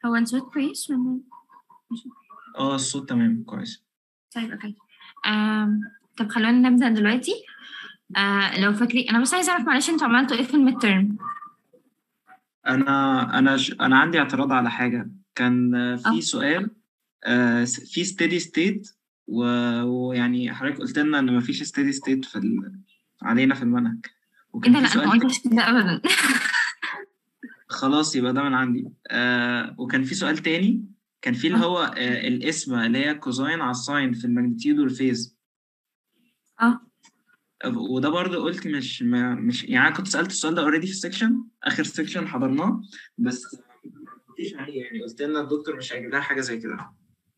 هو الصوت كويس ولا اه الصوت تمام كويس طيب اوكي آم، طب خلونا نبدأ دلوقتي آه لو فاكرين انا بس عايزه اعرف معلش انتوا عملتوا ايه في الميد تيرم انا انا ش... انا عندي اعتراض على حاجه كان آه، في اه. سؤال آه، س- في ستيدي ستيت ويعني حضرتك قلت لنا ان مفيش ستيدي ستيت في ال... علينا في المنهج ايه وكان ده في لا انا ما سؤال قلتش كده ابدا خلاص يبقى ده من عندي آه وكان في سؤال تاني كان في اللي اه. هو آه القسمة اللي هي كوزاين على الساين في الماجنتيود والفيز اه وده برضه قلت مش ما مش يعني انا كنت سألت السؤال ده اوريدي في السكشن اخر سكشن حضرناه بس مفيش عليه يعني قلت لنا الدكتور مش هيجيب لها حاجة زي كده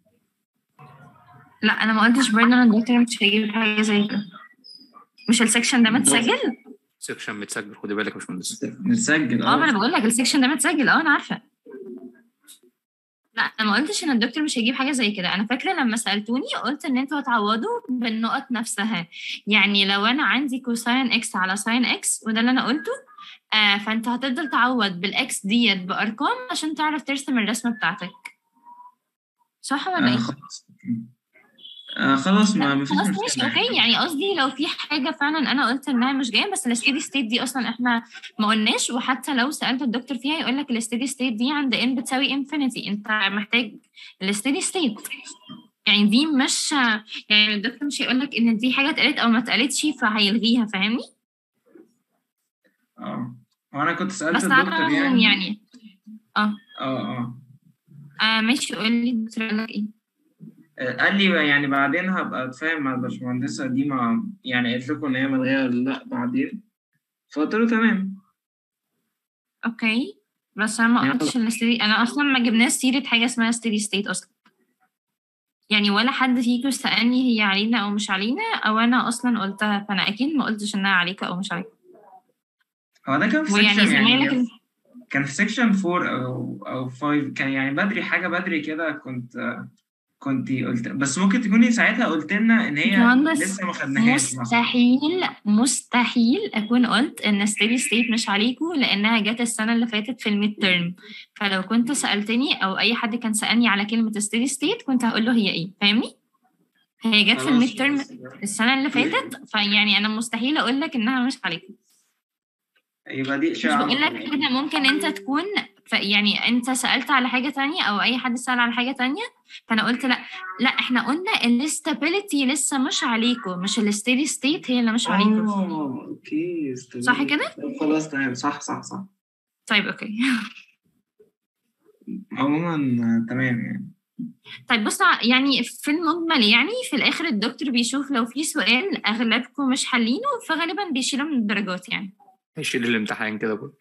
لا انا ما قلتش برضه انا الدكتور مش هيجيب حاجه زي كده مش السكشن ده متسجل سيكشن متسجل خدي بالك يا باشمهندس نتسجل اه ما انا اه بقول لك السكشن ده متسجل اه انا عارفه لا انا ما قلتش ان الدكتور مش هيجيب حاجه زي كده انا فاكره لما سالتوني قلت ان انتوا هتعوضوا بالنقط نفسها يعني لو انا عندي كوساين اكس على ساين اكس وده اللي انا قلته آه فانت هتفضل تعوض بالاكس ديت بارقام عشان تعرف ترسم الرسمه بتاعتك صح ولا آه ايه خلاص آه خلاص ما لا مفيش خلاص ماشي مشكلة اوكي يعني قصدي لو في حاجه فعلا انا قلت انها مش جايه بس الستيدي ستيت دي اصلا احنا ما قلناش وحتى لو سالت الدكتور فيها يقول لك الستيدي ستيت دي عند ان بتساوي انفينيتي انت محتاج الستيدي ستيت يعني دي مش يعني الدكتور مش هيقول لك ان دي حاجه اتقالت او ما اتقالتش فهيلغيها فاهمني اه وانا كنت سألت بس على الدكتور العموم يعني يعني اه اه اه آه ماشي قول لي الدكتور قال لك ايه قال لي يعني بعدين هبقى اتفاهم مع الباشمهندسة دي مع يعني قلت لكم ان هي ملغية ولا لا بعدين فقلت له تمام اوكي بس انا ما يعني قلتش ان steady- انا اصلا ما جبناش سيره حاجه اسمها ستيدي ستيت اصلا يعني ولا حد فيكم سألني هي علينا او مش علينا او انا اصلا قلتها فانا اكيد ما قلتش انها عليك او مش عليك هو ده كان في ويعني سيكشن زمايلك يعني ال- كان في سيكشن 4 او او 5 كان يعني بدري حاجة بدري كده كنت كنت قلت بس ممكن تكوني ساعتها قلت لنا ان هي مهندس لسه ما خدناهاش مثلا مستحيل مستحيل اكون قلت ان ستيدي ستيت مش عليكم لانها جت السنه اللي فاتت في الميد تيرم فلو كنت سالتني او اي حد كان سالني على كلمه ستيدي ستيت كنت هقول له هي ايه فاهمني هي جت في الميد تيرم السنه اللي فاتت فيعني انا مستحيل اقول لك انها مش عليكم يبقى دي مش اشاعة بقول لك كده ممكن انت تكون ف يعني انت سألت على حاجة تانية او اي حد سأل على حاجة تانية فانا قلت لا لا احنا قلنا الاستابيليتي لسه مش عليكم مش الستيدي ستيت هي اللي مش عليكم اه اوكي صح كده؟ خلاص تمام صح صح صح طيب اوكي عموما تمام يعني طيب بص ع- يعني في المجمل يعني في الاخر الدكتور بيشوف لو في سؤال اغلبكم مش حلينه فغالبا بيشيله من الدرجات يعني هيشيل الامتحان كده برضه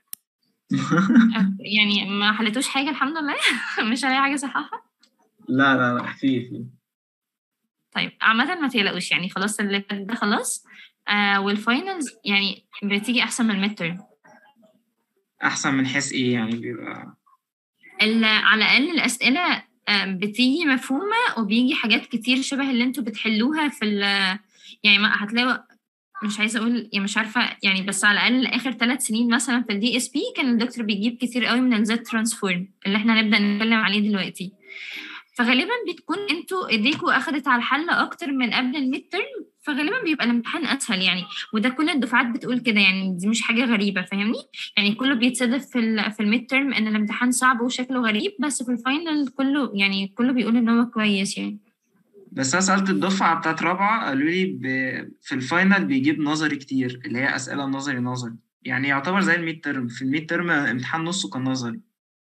يعني ما حلتوش حاجة الحمد لله مش هلاقي حاجة صححها لا لا لا في في طيب عامة ما تقلقوش يعني خلاص اللي فات ده خلاص آه والفاينلز يعني بتيجي أحسن من الميد تيرم احسن من حيث ايه يعني بيبقى ال- على الأقل الأسئلة آه، بتيجي مفهومة وبيجي حاجات كتير شبه اللي انتوا بتحلوها في ال يعني ما هتلاقوا مش عايزة أقول يعني مش عارفة يعني بس على الأقل آخر ثلاث سنين مثلا في الدي اس بي كان الدكتور بيجيب كتير قوي من الزد ترانسفورم اللي احنا هنبدأ نتكلم عليه دلوقتي فغالبا بتكون انتوا ايديكوا اخدت على الحل اكتر من قبل الميد ترم فغالبا بيبقى الامتحان اسهل يعني وده كل الدفعات بتقول كده يعني دي مش حاجه غريبه فاهمني يعني كله بيتصدف في ال في الميد ترم ان الامتحان صعب وشكله غريب بس في الفاينل كله يعني كله بيقول ان هو كويس يعني بس انا سالت الدفعه بتاعت رابعه قالوا لي ب... في الفاينل بيجيب نظري كتير اللي هي اسئله نظري نظري يعني يعتبر زي الميد ترم في الميد ترم امتحان نصه كان نظري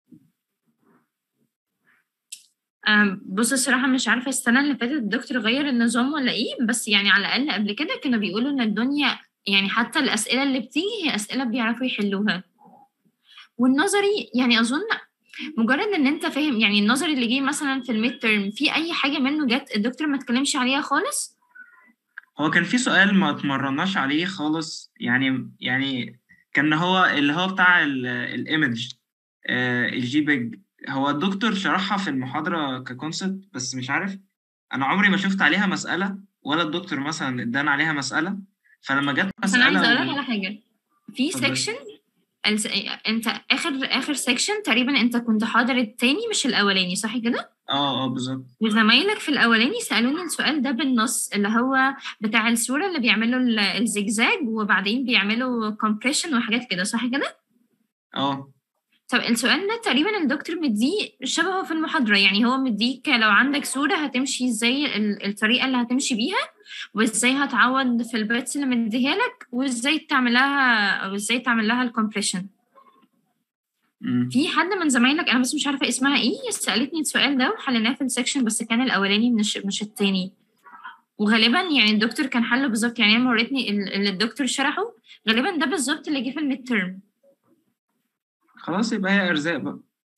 آم، بص الصراحة مش عارفة السنة اللي فاتت الدكتور غير النظام ولا ايه بس يعني على الأقل قبل كده كانوا بيقولوا إن الدنيا يعني حتى الأسئلة اللي بتيجي هي أسئلة بيعرفوا يحلوها والنظري يعني أظن مجرد إن أنت فاهم يعني النظري اللي جه مثلا في الميد ترم في أي حاجة منه جت الدكتور ما اتكلمش عليها خالص هو كان في سؤال ما اتمرناش عليه خالص يعني يعني كان هو اللي هو بتاع الايمج الجي بيج هو الدكتور شرحها في المحاضرة ككونسبت بس مش عارف أنا عمري ما شفت عليها مسألة ولا الدكتور مثلا ادانا عليها مسألة فلما جت بس أنا عايزة أقول لك مسألة على حاجة في اتفضل. سيكشن الس... انت اخر اخر سيكشن تقريبا انت كنت حاضر التاني مش الاولاني صح كده اه اه بالظبط وزمايلك في الاولاني سالوني السؤال ده بالنص اللي هو بتاع الصوره اللي بيعملوا ال- الزجزاج وبعدين بيعملوا كومبريشن وحاجات كده صح كده اه طب السؤال ده تقريبا الدكتور مديه شبهه في المحاضرة يعني هو مديك لو عندك صورة هتمشي ازاي ال- الطريقة اللي هتمشي بيها وازاي هتعوض في البيتس اللي مديها لك وازاي تعمل لها وازاي تعمل لها الكومبريشن مم. في حد من زمايلك انا بس مش عارفة اسمها ايه سألتني السؤال ده وحليناه في السكشن بس كان الاولاني مش مش التاني وغالبا يعني الدكتور كان حله بالظبط يعني لما وريتني ال- اللي الدكتور شرحه غالبا ده بالظبط اللي جه في الميد ترم خلاص يبقى هي ارزاق بقى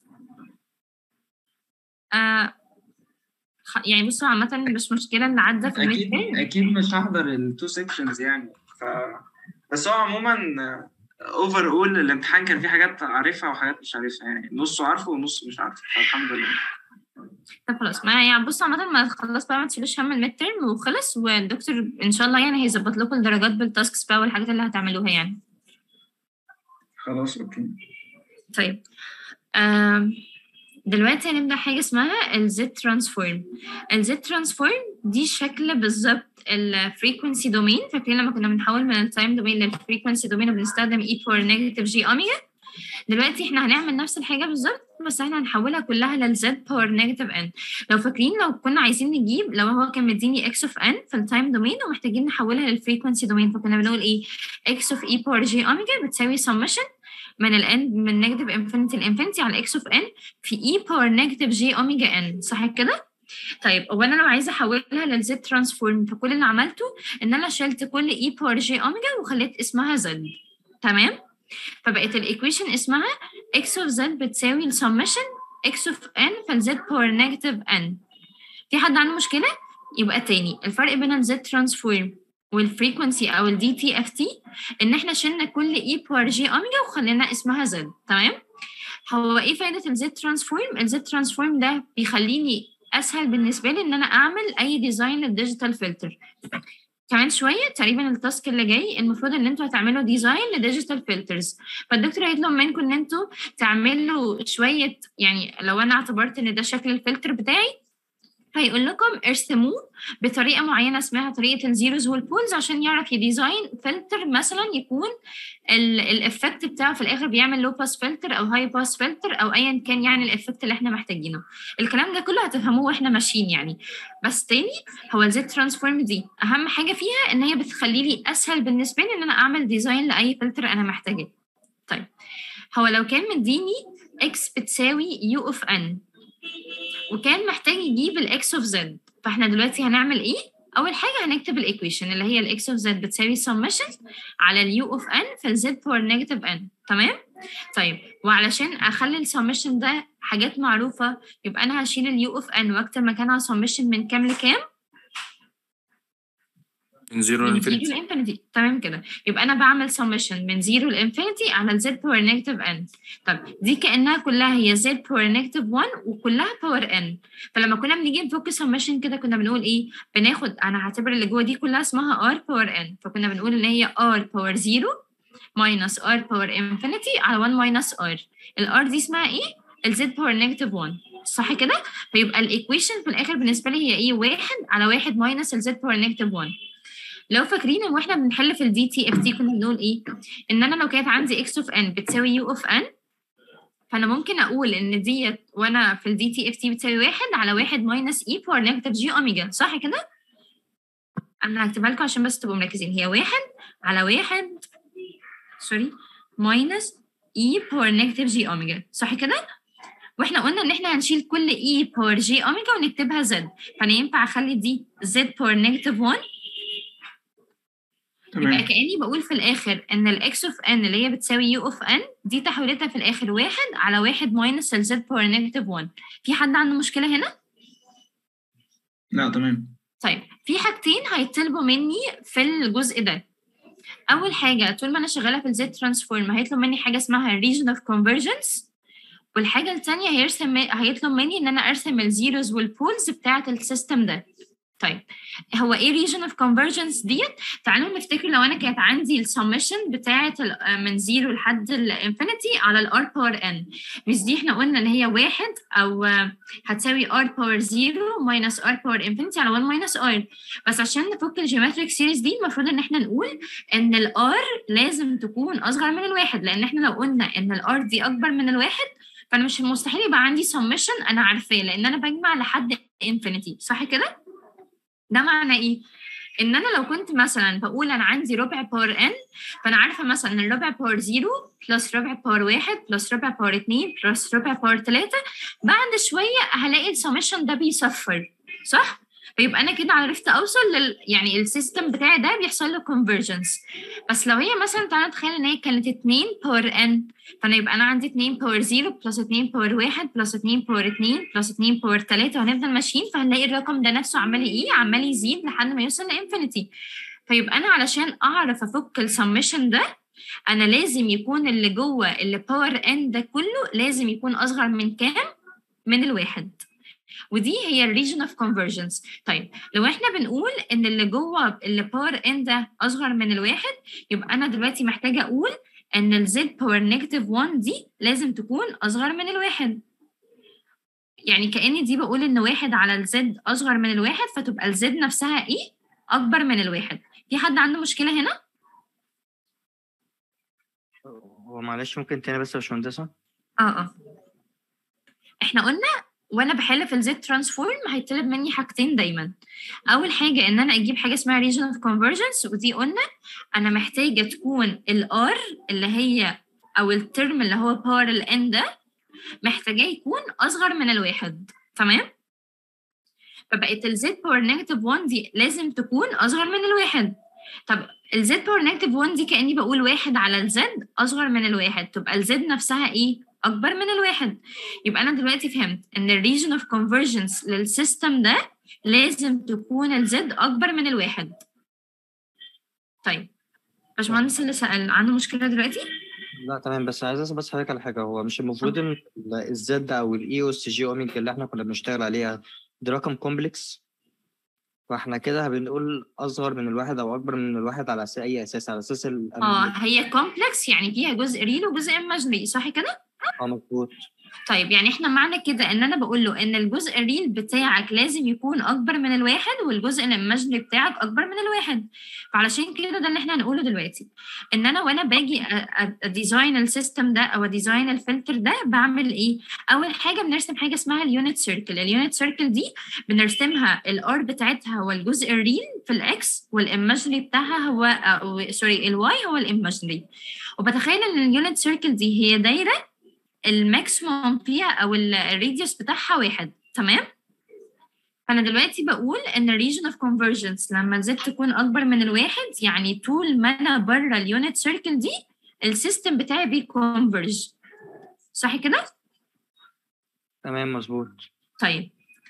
آه خ- يعني بصوا عامة مش مشكلة اللي عدى في الميد اكيد ترم اكيد مش هحضر التو سيكشنز يعني ف بس هو عموما اوفر اول الامتحان كان فيه حاجات عارفها وحاجات مش عارفها يعني نصه عارفه ونصه مش عارفه فالحمد لله طب خلاص ما يعني بصوا عامة ما خلاص بقى ما تشيلوش هم الميد ترم وخلص والدكتور ان شاء الله يعني هيظبط لكم الدرجات بالتاسكس بقى والحاجات اللي هتعملوها يعني خلاص اوكي طيب آم، دلوقتي هنبدأ حاجة اسمها الزد ترانسفورم الزد ترانسفورم دي شكل بالظبط الفريكونسي دومين فاكرين لما كنا بنحول من التايم دومين للفريكونسي دومين وبنستخدم اي باور نيجاتيف جي اوميجا دلوقتي احنا هنعمل نفس الحاجة بالظبط بس احنا هنحولها كلها للزد باور نيجاتيف ان لو فاكرين لو كنا عايزين نجيب لو هو كان مديني اكس اوف ان في التايم دومين ومحتاجين نحولها للفريكونسي دومين فكنا بنقول ايه اكس اوف اي باور جي اوميجا بتساوي سمشن من الان من نيجاتيف انفينيتي لانفينيتي على اكس اوف ان في اي باور نيجاتيف جي اوميجا ان صح كده؟ طيب هو انا لو عايزه احولها للزد ترانسفورم فكل اللي عملته ان انا شلت كل اي باور جي اوميجا وخليت اسمها زد تمام؟ فبقت الايكويشن اسمها اكس اوف زد بتساوي السمشن اكس اوف ان فالزد باور نيجاتيف ان في حد عنده مشكله؟ يبقى تاني الفرق بين الزد ترانسفورم والفريكونسي او الدي تي اف تي ان احنا شلنا كل اي باور جي اوميجا وخلينا اسمها زد تمام هو ايه فايده الزد ترانسفورم الزد ترانسفورم ده بيخليني اسهل بالنسبه لي ان انا اعمل اي ديزاين للديجيتال فلتر كمان شويه تقريبا التاسك اللي جاي المفروض ان انتوا هتعملوا ديزاين لديجيتال فلترز فالدكتور هيطلب منكم ان انتوا تعملوا شويه يعني لو انا اعتبرت ان ده شكل الفلتر بتاعي هيقول لكم ارسموه بطريقه معينه اسمها طريقه الزيروز والبولز عشان يعرف يديزاين فلتر مثلا يكون الافكت بتاعه في الاخر بيعمل لو باس فلتر او هاي باس فلتر او ايا كان يعني الافكت اللي احنا محتاجينه الكلام ده كله هتفهموه واحنا ماشيين يعني بس تاني هو الزد ترانسفورم دي اهم حاجه فيها ان هي بتخلي لي اسهل بالنسبه لي ان انا اعمل ديزاين لاي فلتر انا محتاجاه طيب هو لو كان مديني اكس بتساوي يو اوف ان وكان محتاج يجيب الاكس اوف زد فاحنا دلوقتي هنعمل ايه اول حاجه هنكتب الايكويشن اللي هي الاكس اوف زد بتساوي سمشن على اليو اوف ان في الزد باور نيجاتيف ان تمام طيب وعلشان اخلي السمشن ده حاجات معروفه يبقى انا هشيل اليو اوف ان واكتب مكانها سمشن من كام لكام من زيرو من لانفينيتي زيرو لانفينيتي تمام كده يبقى انا بعمل سمشن من زيرو لانفينيتي على الزد باور نيجاتيف ان طب دي كانها كلها هي زد باور نيجاتيف 1 وكلها باور ان فلما كنا بنيجي نفك سمشن كده كنا بنقول ايه بناخد انا هعتبر اللي جوه دي كلها اسمها ار باور ان فكنا بنقول ان هي ار باور 0 ماينس ار باور انفينيتي على 1 ماينس ار الار دي اسمها ايه الزد باور نيجاتيف 1 صح كده فيبقى الايكويشن في الاخر بالنسبه لي هي ايه واحد على واحد ماينس الزد باور نيجاتيف 1 لو فاكرين ان واحنا بنحل في الدي تي اف تي كنا بنقول ايه ان انا لو كانت عندي اكس اوف ان بتساوي يو اوف ان فانا ممكن اقول ان ديت وانا في الدي تي اف تي بتساوي واحد على واحد ماينس اي باور نيجاتيف جي اوميجا صح كده انا هكتبها لكم عشان بس تبقوا مركزين هي واحد على واحد سوري ماينس اي باور نيجاتيف جي اوميجا صح كده واحنا قلنا ان احنا هنشيل كل اي باور جي اوميجا ونكتبها زد فانا ينفع اخلي دي زد باور نيجاتيف 1 يبقى تمام كاني بقول في الاخر ان الاكس اوف ان اللي هي بتساوي يو اوف ان دي تحويلتها في الاخر واحد على واحد ماينس الزد باور نيجاتيف 1 في حد عنده مشكله هنا؟ لا تمام طيب في حاجتين هيطلبوا مني في الجزء ده اول حاجه طول ما انا شغاله في الزد ترانسفورم هيطلب مني حاجه اسمها region of convergence والحاجه الثانيه هيرسم هيطلب مني ان انا ارسم الزيروز والبولز بتاعه السيستم ده طيب هو ايه region of convergence ديت تعالوا نفتكر لو انا كانت عندي السمشن بتاعه ال- من زيرو لحد الانفينيتي على الار باور ان مش دي احنا قلنا ان هي واحد او آه، هتساوي ار باور زيرو ماينس ار باور انفينيتي على 1 ماينس ار بس عشان نفك الجيومتريك سيريز دي المفروض ان احنا نقول ان الار لازم تكون اصغر من الواحد لان احنا لو قلنا ان الار دي اكبر من الواحد فانا مش مستحيل يبقى عندي سمشن انا عارفاه لان انا بجمع لحد انفينيتي صح كده ده معنى ايه ان انا لو كنت مثلا بقول انا عندي ربع باور ان فانا عارفه مثلا ان الربع باور زيرو بلس ربع باور واحد بلس ربع باور اتنين بلس ربع باور تلاته بعد شويه هلاقي السمشن ده بيصفر صح؟ فيبقى انا كده عرفت اوصل لل يعني السيستم بتاعي ده بيحصل له كونفرجنس بس لو هي مثلا تعالى نتخيل ان هي كانت 2 باور ان فانا يبقى انا عندي 2 باور 0 بلس 2 باور 1 بلس 2 باور 2 بلس 2 باور 3 وهنفضل ماشيين فهنلاقي الرقم ده نفسه عمال ايه عمال يزيد لحد ما يوصل لانفينيتي فيبقى انا علشان اعرف افك السمشن ده انا لازم يكون اللي جوه اللي باور ان ده كله لازم يكون اصغر من كام من الواحد ودي هي الريجن اوف convergence طيب لو احنا بنقول ان اللي جوه اللي باور ان ده اصغر من الواحد يبقى انا دلوقتي محتاجه اقول ان الزد باور نيجاتيف 1 دي لازم تكون اصغر من الواحد يعني كاني دي بقول ان واحد على الزد اصغر من الواحد فتبقى الزد نفسها ايه اكبر من الواحد في حد عنده مشكله هنا هو معلش ممكن تاني بس يا باشمهندسة اه اه احنا قلنا وانا بحل في الزد ترانسفورم هيطلب مني حاجتين دايما اول حاجه ان انا اجيب حاجه اسمها region of convergence ودي قلنا انا محتاجه تكون الار اللي هي او الترم اللي هو باور الان ده محتاجاه يكون اصغر من الواحد تمام فبقت الزد باور نيجاتيف 1 دي لازم تكون اصغر من الواحد طب الزد باور نيجاتيف 1 دي كاني بقول واحد على الزد اصغر من الواحد تبقى الزد نفسها ايه اكبر من الواحد يبقى انا دلوقتي فهمت ان الريجن اوف convergence للسيستم ده لازم تكون الزد اكبر من الواحد طيب باشمهندس اللي سأل عنده مشكلة دلوقتي؟ لا تمام بس عايز اسال بس حضرتك على حاجه هو مش المفروض ان الزد او الاي او اس جي اوميجا اللي احنا كنا بنشتغل عليها ده رقم كومبلكس فاحنا كده بنقول اصغر من الواحد او اكبر من الواحد على اساس اي اساس على اساس ال اه هي كومبلكس يعني فيها جزء ريل وجزء imaginary صح كده؟ اه مظبوط طيب يعني احنا معنى كده ان انا بقول له ان الجزء الريل بتاعك لازم يكون اكبر من الواحد والجزء الايماجينري بتاعك اكبر من الواحد فعلشان كده ده اللي احنا هنقوله دلوقتي ان انا وانا باجي اديزاين السيستم ده او اديزاين الفلتر ده بعمل ايه اول حاجه بنرسم حاجه اسمها اليونت سيركل اليونت سيركل دي بنرسمها الار بتاعتها هو الجزء الريل في الاكس والايماجينري بتاعها هو أو سوري الواي هو الايماجينري وبتخيل ان اليونت سيركل دي هي دايره الماكسيموم فيها او الراديوس بتاعها واحد تمام فانا دلوقتي بقول ان الريجن اوف convergence لما الزد تكون اكبر من الواحد يعني طول ما انا بره اليونت سيركل دي السيستم بتاعي بيكونفرج صح كده تمام مظبوط طيب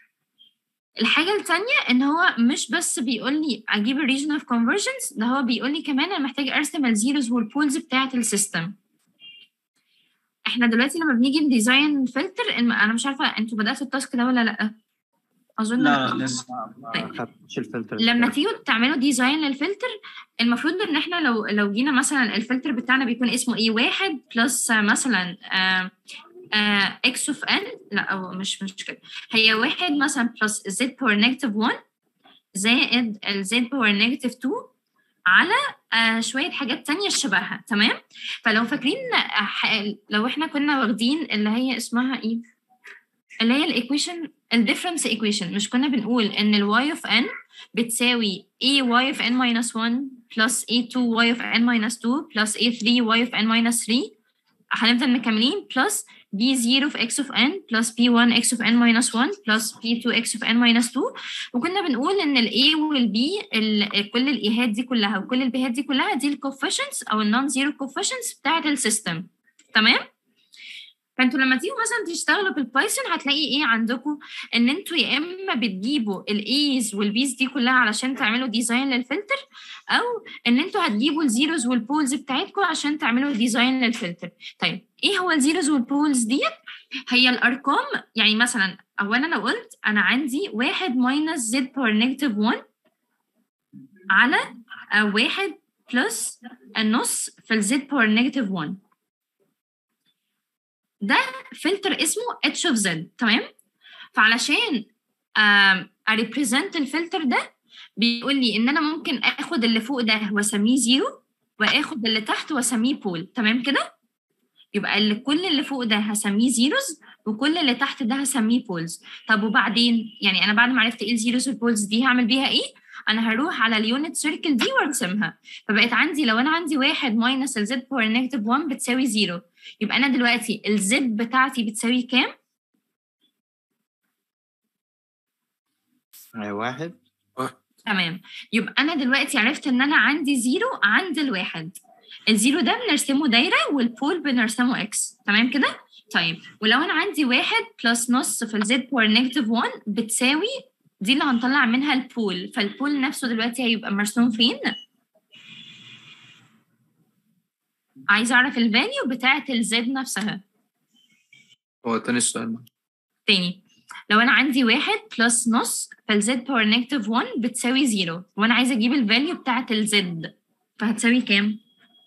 الحاجة التانية إن هو مش بس بيقول لي أجيب الريجن اوف convergence ده هو بيقول لي كمان أنا محتاج أرسم الزيروز والبولز بتاعة السيستم احنا دلوقتي لما بنيجي نديزاين فلتر انا مش عارفه انتوا بداتوا التاسك ده ولا لا اظن لا لا لسه ما خدتش الفلتر لما تيجوا تعملوا ديزاين للفلتر المفروض ان احنا لو لو جينا مثلا الفلتر بتاعنا بيكون اسمه ايه واحد بلس مثلا اكس اوف ان لا أو مش مش كده هي واحد مثلا بلس زد باور نيجاتيف 1 زائد الزد باور نيجاتيف 2 على آه شويه حاجات تانية شبهها تمام فلو فاكرين آه لو احنا كنا واخدين اللي هي اسمها ايه اللي هي الايكويشن الديفرنس ايكويشن مش كنا بنقول ان الواي اوف ان بتساوي a y of n minus 1 plus a2 y of n minus 2 plus a3 y of n minus 3 هنفضل مكملين plus b0 في x of n plus b1 x of n minus 1 plus b2 x of n minus 2 وكنا بنقول ان ال a وال b ال كل الايهات دي كلها وكل البيهات دي كلها دي الكوفيشنتس او النون زيرو كوفيشنتس بتاعت السيستم تمام فانتوا لما تيجوا مثلا تشتغلوا بالبايثون هتلاقي ايه عندكم ان انتوا يا اما بتجيبوا الايز والبيز دي كلها علشان تعملوا ديزاين للفلتر او ان انتوا هتجيبوا الزيروز والبولز بتاعتكم عشان تعملوا ديزاين للفلتر طيب ايه هو الزيروز والبولز ديت هي الارقام يعني مثلا او انا لو قلت انا عندي واحد ماينس زد باور نيجاتيف 1 على آه، واحد بلس النص في الزد باور نيجاتيف 1 ده فلتر اسمه اتش اوف زد تمام فعلشان اريبريزنت الفلتر ده بيقول لي ان انا ممكن اخد اللي فوق ده واسميه زيرو واخد اللي تحت واسميه بول تمام كده يبقى اللي كل اللي فوق ده هسميه زيروز وكل اللي تحت ده هسميه بولز طب وبعدين يعني انا بعد ما عرفت ايه الزيروز والبولز دي هعمل بيها ايه انا هروح على اليونت سيركل دي وارسمها فبقت عندي لو انا عندي واحد ماينس الزد باور نيجاتيف 1 بتساوي زيرو يبقى انا دلوقتي الزد بتاعتي بتساوي كام؟ آه، واحد تمام يبقى انا دلوقتي عرفت ان انا عندي زيرو عند الواحد الزيرو ده بنرسمه دايره والبول بنرسمه اكس تمام كده طيب ولو انا عندي واحد بلس نص في الزد باور نيجاتيف 1 بتساوي دي اللي هنطلع منها البول فالبول نفسه دلوقتي هيبقى مرسوم فين عايزه اعرف الفاليو بتاعه الزد نفسها هو تاني السؤال تاني لو انا عندي واحد بلس نص فالزد باور نيجاتيف 1 بتساوي زيرو وانا عايزه اجيب الفاليو بتاعه الزد فهتساوي كام؟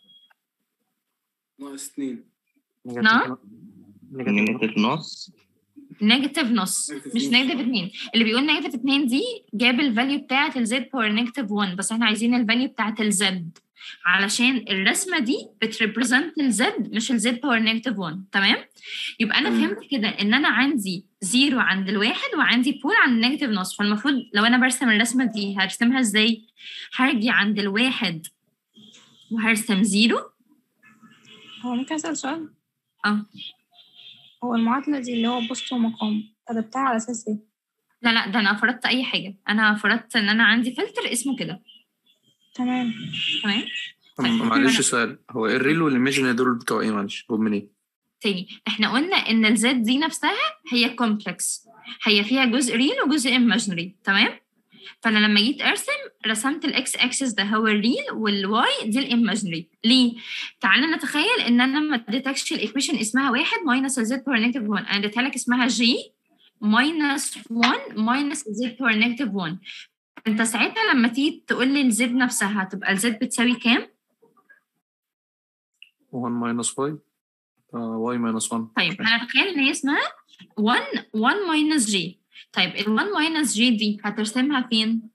ناقص اتنين نعم؟ نيجاتيف نص نيجاتيف نص نيجاتيف مش نص. نيجاتيف 2 اللي بيقول نيجاتيف 2 دي جاب الفاليو بتاعه الزد باور نيجاتيف 1 بس احنا عايزين الفاليو بتاعه الزد علشان الرسمه دي بتريبريزنت الزد مش الزد باور نيجاتيف 1 تمام يبقى انا تمام. فهمت كده ان انا عندي زيرو عند الواحد وعندي بول عند النيجاتيف نص فالمفروض لو انا برسم الرسمه دي هرسمها ازاي هرجع عند الواحد وهرسم زيرو هو ممكن أسأل سؤال؟ اه هو المعادلة دي اللي هو بسط ومقام كتبتها على أساس إيه؟ لا لا ده انا فرضت اي حاجه انا فرضت ان انا عندي فلتر اسمه كده تمام تمام طيب، معلش أنا- سؤال هو ايه الريل والايميجن دول بتوع ايه معلش هم منين؟ تاني احنا قلنا ان الزد دي نفسها هي كومبلكس هي فيها جزء ريل وجزء ايماجينري تمام فانا لما جيت ارسم رسمت الاكس اكسس ده هو الريل والواي دي الايماجينري ليه تعالى نتخيل ان انا ما اديتكش الايكويشن اسمها واحد ماينس الزد باور نيجاتيف 1 انا اديتها لك اسمها جي ماينس 1 ماينس الزد باور نيجاتيف 1 انت ساعتها لما تيجي تقول لي الزد نفسها هتبقى الزد بتساوي كام 1 ماينس 5 واي ماينس 1 طيب هنتخيل ان هي اسمها 1 1 ماينس جي طيب ال 1 ماينس جي دي هترسمها فين؟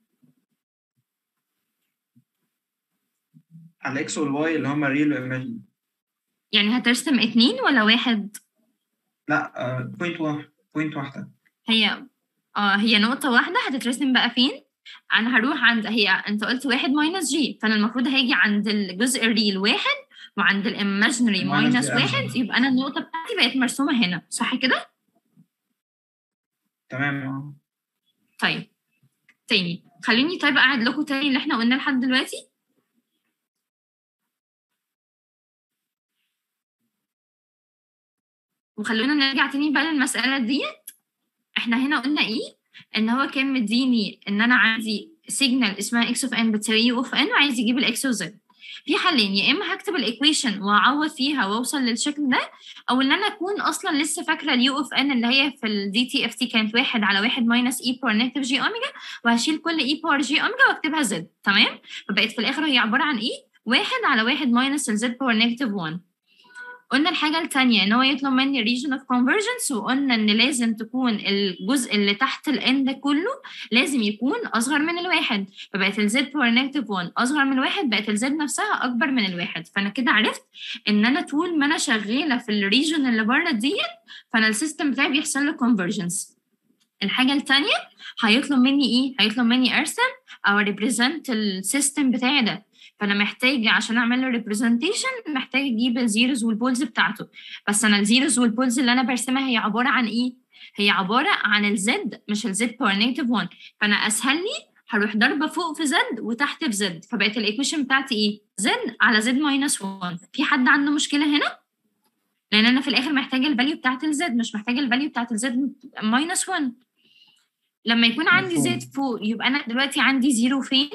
على الاكس والواي اللي هما ريل وايماجن يعني هترسم اتنين ولا واحد؟ لا بوينت واحد بوينت واحدة هي اه هي نقطة واحدة هتترسم بقى فين؟ أنا هروح عند هي أنت قلت واحد ماينس جي فأنا المفروض هيجي عند الجزء الريل واحد وعند الإيماجينري minus ماينس the واحد imaginary. يبقى أنا النقطة بتاعتي بقت مرسومة هنا صح كده؟ تمام اه طيب تاني خليني طيب أعد لكم تاني اللي احنا قلناه لحد دلوقتي وخلونا نرجع تاني بقى للمسألة ديت احنا هنا قلنا ايه ان هو كان مديني ان انا عندي سيجنال اسمها اكس اوف ان بتساوي يو اوف ان وعايز يجيب الاكس اوف زد في حلين يا اما هكتب الايكويشن واعوض فيها واوصل للشكل ده او ان انا اكون اصلا لسه فاكره اليو اوف ان اللي هي في الدي تي اف تي كانت واحد على واحد ماينس اي باور نيجاتيف جي اوميجا وهشيل كل اي باور جي اوميجا واكتبها زد تمام فبقت في الاخر هي عباره عن ايه واحد على واحد ماينس الزد باور نيجاتيف 1 قلنا الحاجة التانية إن هو يطلب مني region of convergence وقلنا إن لازم تكون الجزء اللي تحت ال n ده كله لازم يكون أصغر من الواحد فبقت ال z power negative 1 أصغر من الواحد بقت ال z نفسها أكبر من الواحد فأنا كده عرفت إن أنا طول ما أنا شغالة في الريجن اللي بره ديت فأنا السيستم بتاعي بيحصل له convergence الحاجة التانية هيطلب مني إيه؟ هيطلب مني أرسم أو represent السيستم بتاعي ده فانا محتاجه عشان اعمل له ريبريزنتيشن محتاجه اجيب الزيروز والبولز بتاعته بس انا الزيروز والبولز اللي انا برسمها هي عباره عن ايه هي عباره عن الزد مش الزد باور نيجاتيف 1 فانا اسهل لي هروح ضربه فوق في زد وتحت في زد فبقت الايكويشن بتاعتي ايه زد على زد ماينس 1 في حد عنده مشكله هنا لان انا في الاخر محتاجه الفاليو بتاعت الزد مش محتاجه الفاليو بتاعت الزد ماينس 1 لما يكون عندي مفهوم. زد فوق يبقى انا دلوقتي عندي زيرو فين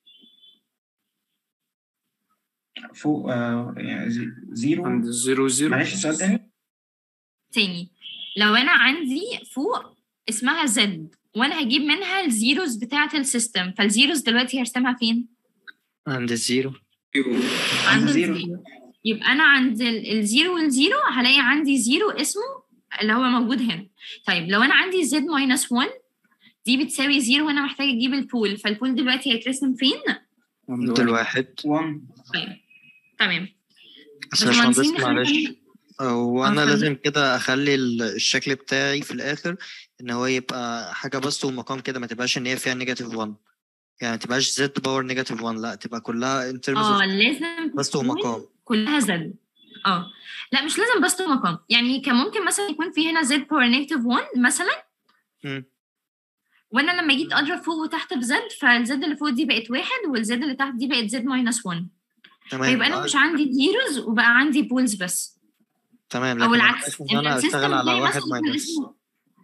فوق آه يعني زي- زيرو عند الزيرو زيرو معلش السؤال تاني تاني لو انا عندي فوق اسمها زد وانا هجيب منها الزيروز بتاعه السيستم فالزيروز دلوقتي هرسمها فين عند الزيرو عند زيرو. الزيرو يبقى انا عند ال- الزيرو والزيرو هلاقي عندي زيرو اسمه اللي هو موجود هنا طيب لو انا عندي زد ماينس 1 دي بتساوي زيرو وانا محتاجه اجيب البول فالبول دلوقتي هيترسم فين عند الواحد 1 طيب تمام بس يا باشمهندسين باشمهندس خلينا- معلش هو انا اتفضل. لازم كده اخلي ال- الشكل بتاعي في الاخر ان هو يبقى حاجه بس ومقام كده ما تبقاش ان هي فيها نيجاتيف 1 يعني ما تبقاش زد باور نيجاتيف 1 لا تبقى كلها ان terms اه of لازم بس تكون ومقام كلها زد اه لا مش لازم بس مقام يعني كان ممكن مثلا يكون في هنا زد باور نيجاتيف 1 مثلا مم. وانا لما جيت اضرب فوق وتحت بزد فالزد اللي فوق دي بقت واحد والزد اللي تحت دي بقت زد ماينس 1 تمام فيبقى انا آه، مش عندي زيروز وبقى عندي بولز بس تمام او لكن العكس ان انا السيستم اشتغل على بتاعي واحد مثلا كان ماينس اسمه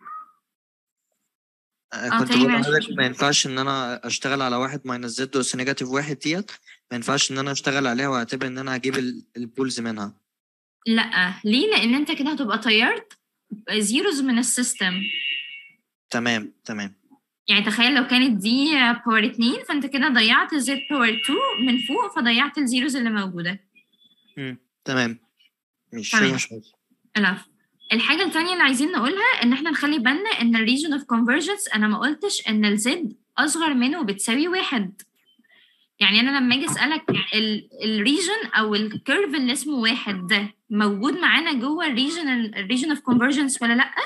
آه، اه كنت تاني بقول معلش لحضرتك ما ينفعش ان انا اشتغل على واحد ماينس زد اس نيجاتيف واحد ديت ما ينفعش ان انا اشتغل عليها واعتبر ان انا هجيب ال- البولز منها لا ليه لان انت كده هتبقى طيرت زيروز من السيستم تمام تمام يعني تخيل لو كانت دي باور 2 فانت كده ضيعت زد باور 2 من فوق فضيعت الزيروز اللي موجوده مم. تمام مش تمام. مش عارف. العفو الحاجة التانية اللي عايزين نقولها إن إحنا نخلي بالنا إن ال region of convergence أنا ما قلتش إن الزد أصغر منه بتساوي واحد يعني أنا لما أجي أسألك ال ال region أو ال curve اللي اسمه واحد ده موجود معانا جوه ال region ال region of convergence ولا لأ؟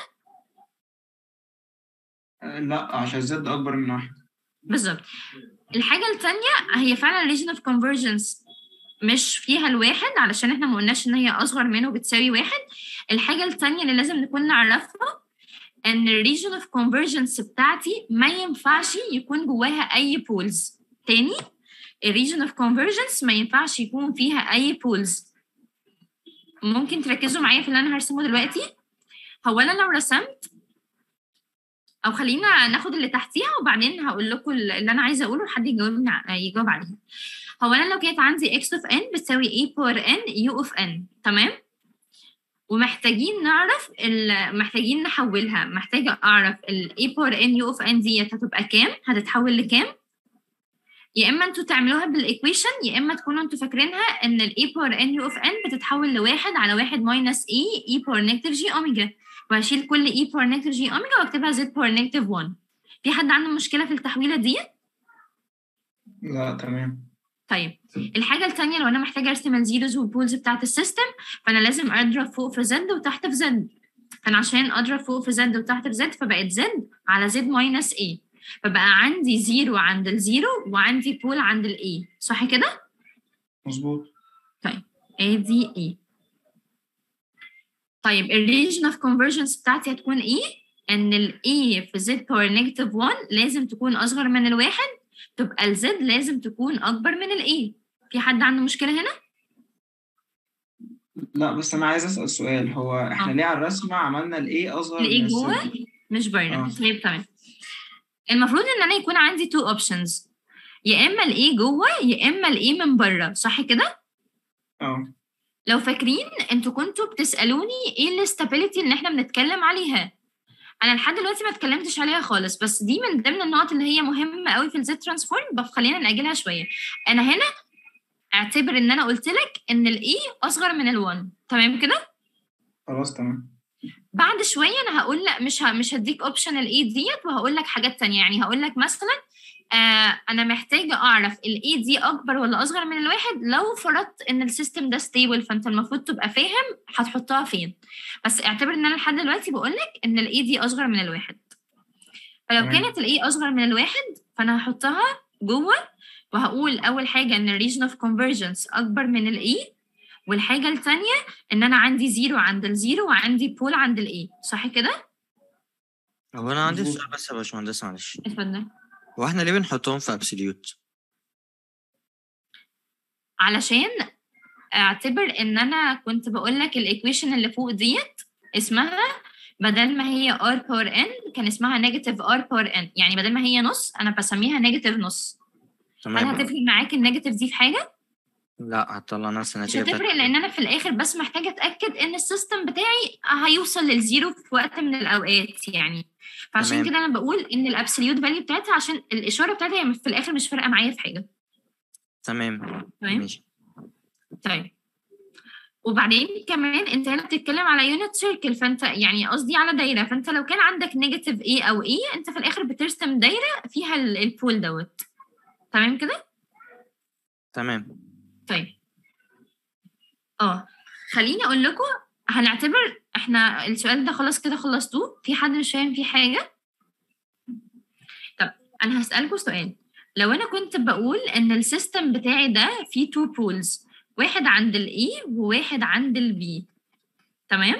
لا عشان زد اكبر من واحد بالظبط الحاجة التانية هي فعلا region of convergence مش فيها الواحد علشان احنا ما قلناش ان هي اصغر منه بتساوي واحد الحاجة التانية اللي لازم نكون نعرفها ان ال region of convergence بتاعتي ما ينفعش يكون جواها اي بولز تاني ال region of convergence ما ينفعش يكون فيها اي بولز ممكن تركزوا معايا في اللي انا هرسمه دلوقتي هو انا لو رسمت او خلينا ناخد اللي تحتيها وبعدين هقول لكم اللي انا عايزه اقوله لحد يجاوبني ع- يجاوب عليها هو انا لو كانت عندي x of n بتساوي a باور n u of n تمام ومحتاجين نعرف ال- محتاجين نحولها محتاجه اعرف ال a باور n u of n ديت هتبقى كام هتتحول لكام يا اما انتوا تعملوها بالايكويشن يا اما تكونوا انتوا فاكرينها ان ال a باور n u of n بتتحول لواحد على واحد ماينس a e باور نيجاتيف جي اوميجا وهشيل كل e باور نيجاتيف جي اوميجا واكتبها z باور نيجاتيف 1 في حد عنده مشكله في التحويله دي لا تمام طيب الحاجة التانية لو أنا محتاجة أرسم الزيروز والبولز بتاعة السيستم فأنا لازم أضرب فوق في زد وتحت في زد فأنا عشان أضرب فوق في زد وتحت في زد فبقت زد على زد ماينس اي فبقى عندي زيرو عند الزيرو وعندي بول عند الاي صح كده؟ مظبوط ادي اي طيب الريجن اوف convergence بتاعتي هتكون ايه؟ ان الاي في زد باور نيجاتيف 1 لازم تكون اصغر من الواحد تبقى الزد لازم تكون اكبر من الاي في حد عنده مشكله هنا؟ لا بس انا عايز اسال سؤال هو احنا آه. ليه على الرسمه عملنا الايه اصغر الايه من جوه الزد؟ مش باينه آه. طيب تمام المفروض ان انا يكون عندي تو اوبشنز يا اما الايه جوه يا اما الايه من بره صح كده اه لو فاكرين انتوا كنتوا بتسالوني ايه الاستابيليتي اللي احنا بنتكلم عليها انا لحد دلوقتي ما اتكلمتش عليها خالص بس دي من ضمن النقط اللي هي مهمه قوي في الزد ترانسفورم بس خلينا ناجلها شويه انا هنا اعتبر ان انا قلت لك ان الاي اصغر من ال1 تمام كده خلاص تمام بعد شويه انا هقول لا مش ه... مش هديك اوبشن الاي ديت وهقول لك حاجات تانية يعني هقول لك مثلا آه انا محتاجه اعرف الاي دي اكبر ولا اصغر من الواحد لو فرضت ان السيستم ده ستيبل فانت المفروض تبقى فاهم هتحطها فين بس اعتبر ان انا لحد دلوقتي بقول لك ان الاي دي اصغر من الواحد فلو تمام. كانت الاي اصغر من الواحد فانا هحطها جوه وهقول اول حاجه ان الريجن اوف convergence اكبر من الاي والحاجه الثانيه ان انا عندي زيرو عند الزيرو وعندي بول عند الاي صح كده هو انا عندي مظبوط. سؤال بس يا باشمهندس معلش اتفضل هو احنا ليه بنحطهم في ابسوليوت علشان اعتبر ان انا كنت بقول لك الايكويشن اللي فوق ديت اسمها بدل ما هي r باور n كان اسمها نيجاتيف r باور n يعني بدل ما هي نص انا بسميها نيجاتيف نص هل تمام هتفرق معاك النيجاتيف دي في حاجه لا هتطلع نفس مش النتيجة هتفرق بتاعت لان انا في الاخر بس محتاجه اتاكد ان السيستم بتاعي هيوصل للزيرو في وقت من الاوقات يعني فعشان تمام. كده انا بقول ان الابسوليوت فاليو بتاعتها عشان الاشاره بتاعتها هي في الاخر مش فارقه معايا في حاجه تمام تمام ماشي طيب وبعدين كمان انت هنا بتتكلم على يونت سيركل فانت يعني قصدي على دايره فانت لو كان عندك نيجاتيف ايه او ايه انت في الاخر بترسم دايره فيها ال- البول دوت تمام كده تمام طيب اه خليني اقول لكم هنعتبر احنا السؤال ده خلاص كده خلصتوه في حد مش فاهم فيه حاجه طب انا هسالكم سؤال لو انا كنت بقول ان السيستم بتاعي ده فيه تو بولز واحد عند الاي وواحد عند البي تمام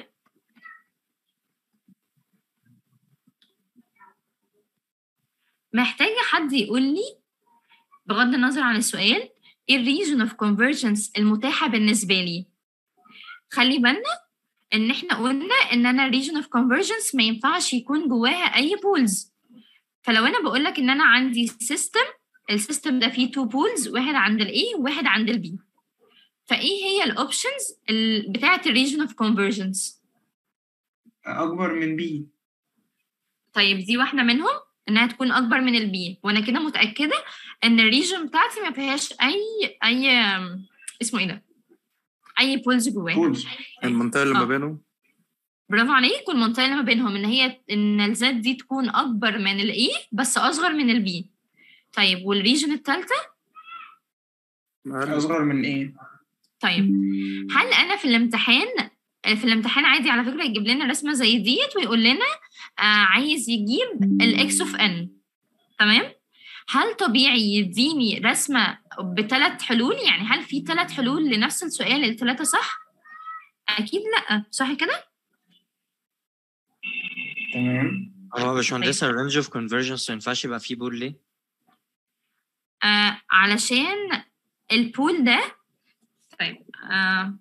محتاجه حد يقول لي بغض النظر عن السؤال ايه الريجن اوف كونفرجنس المتاحه بالنسبه لي خلي بالنا ان احنا قلنا ان انا region اوف convergence ما ينفعش يكون جواها اي بولز فلو انا بقول لك ان انا عندي سيستم السيستم ده فيه تو بولز واحد عند الاي وواحد عند البي فايه هي الاوبشنز بتاعه الريجن اوف convergence اكبر من بي طيب دي واحده منهم انها تكون اكبر من البي وانا كده متاكده ان الريجن بتاعتي ما فيهاش اي اي اسمه ايه ده اي بولز جواها بولز المنطقة اللي ما آه. بينهم برافو عليك والمنطقه اللي ما بينهم ان هي ان الزد دي تكون اكبر من الاي بس اصغر من البي طيب والريجن الثالثه اصغر من ايه طيب هل انا في الامتحان في الامتحان عادي على فكره يجيب لنا رسمه زي ديت ويقول لنا آه عايز يجيب الاكس اوف ان تمام هل طبيعي يديني رسمه بثلاث حلول يعني هل في ثلاث حلول لنفس السؤال الثلاثه صح اكيد لا صح كده تمام هو يا باشمهندس الرينج اوف كونفرجنس ما ينفعش يبقى فيه بول ليه؟ آه علشان البول ده طيب آه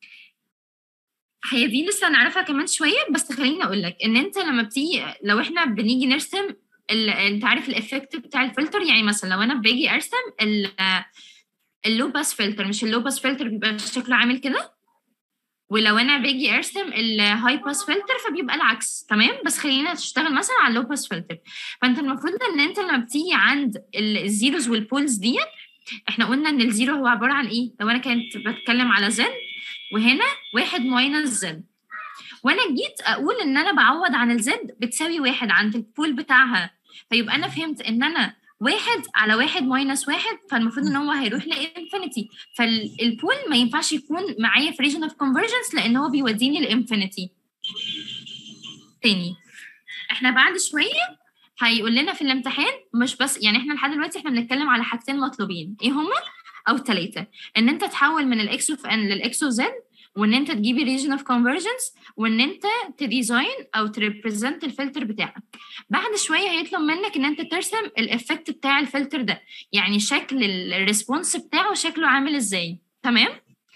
هي دي لسه هنعرفها كمان شويه بس خليني اقول لك ان انت لما بتيجي لو احنا بنيجي نرسم ال... انت عارف الافكت بتاع الفلتر يعني مثلا لو انا باجي ارسم ال... اللو باس فلتر مش اللو باس فلتر بيبقى شكله عامل كده ولو انا باجي ارسم الهاي باس فلتر فبيبقى العكس تمام بس خلينا نشتغل مثلا على اللو باس فلتر فانت المفروض ان انت لما بتيجي عند ال- الزيروز والبولز ديت احنا قلنا ان الزيرو هو عباره عن ايه لو انا كنت بتكلم على زد وهنا واحد ماينس زد وانا جيت اقول ان انا بعوض عن الزد بتساوي واحد عند البول بتاعها فيبقى انا فهمت ان انا واحد على واحد ماينس واحد فالمفروض ان هو هيروح لانفينيتي فالبول ما ينفعش يكون معايا في ريجن اوف كونفرجنس لان هو بيوديني لانفينيتي تاني احنا بعد شويه هيقول لنا في الامتحان مش بس يعني احنا لحد دلوقتي احنا بنتكلم على حاجتين مطلوبين ايه هما او ثلاثه ان انت تحول من الاكس اوف ان للاكس اوف زد وان انت تجيبي ريجن اوف كونفرجنس وان انت تديزاين او تريبريزنت الفلتر بتاعك بعد شويه هيطلب منك ان انت ترسم الافكت بتاع الفلتر ده يعني شكل الريسبونس بتاعه شكله عامل ازاي تمام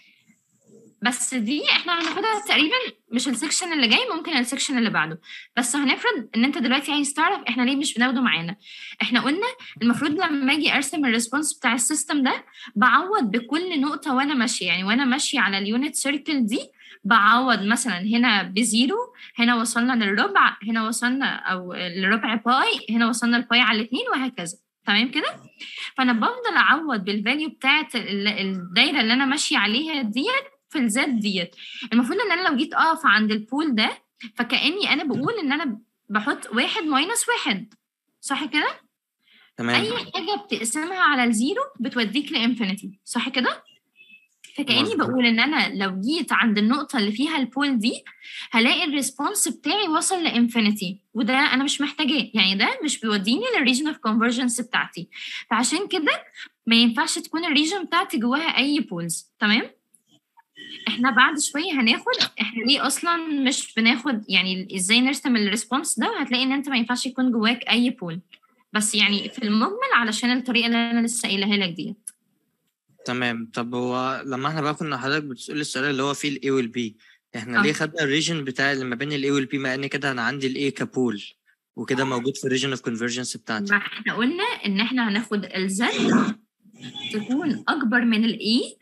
بس دي احنا هناخدها تقريبا مش السكشن اللي جاي ممكن السكشن اللي بعده بس هنفرض ان انت دلوقتي عايز تعرف احنا ليه مش بناخده معانا احنا قلنا المفروض لما اجي ارسم الريسبونس بتاع السيستم ده بعوض بكل نقطه وانا ماشيه يعني وانا ماشيه على اليونت سيركل دي بعوض مثلا هنا بزيرو هنا وصلنا للربع هنا وصلنا او لربع باي هنا وصلنا الباي على الاثنين وهكذا تمام كده فانا بفضل اعوض بالفاليو بتاعت ال- الدايره اللي انا ماشيه عليها ديت في الزد ديت المفروض ان انا لو جيت اقف عند البول ده فكاني انا بقول ان انا بحط واحد ماينس واحد صح كده تمام اي حاجه بتقسمها على الزيرو بتوديك لانفينيتي صح كده فكاني مظبوط. بقول ان انا لو جيت عند النقطه اللي فيها البول دي هلاقي الريسبونس بتاعي وصل لانفينيتي وده انا مش محتاجاه يعني ده مش بيوديني للريجن اوف كونفرجنس بتاعتي فعشان كده ما ينفعش تكون الريجن بتاعتي جواها اي بولز تمام احنا بعد شويه هناخد احنا ليه اصلا مش بناخد يعني ازاي نرسم الريسبونس ده وهتلاقي ان انت ما ينفعش يكون جواك اي بول بس يعني في المجمل علشان الطريقه اللي انا لسه قايلها لك ديت تمام طب هو لما احنا بقى كنا حضرتك بتسأل السؤال اللي هو فيه الاي والبي احنا آه. ليه خدنا الريجن بتاع اللي ما بين الاي والبي مع ان كده انا عندي الاي كبول وكده موجود في الريجن اوف كونفرجنس بتاعتي ما احنا قلنا ان احنا هناخد الزد تكون اكبر من الاي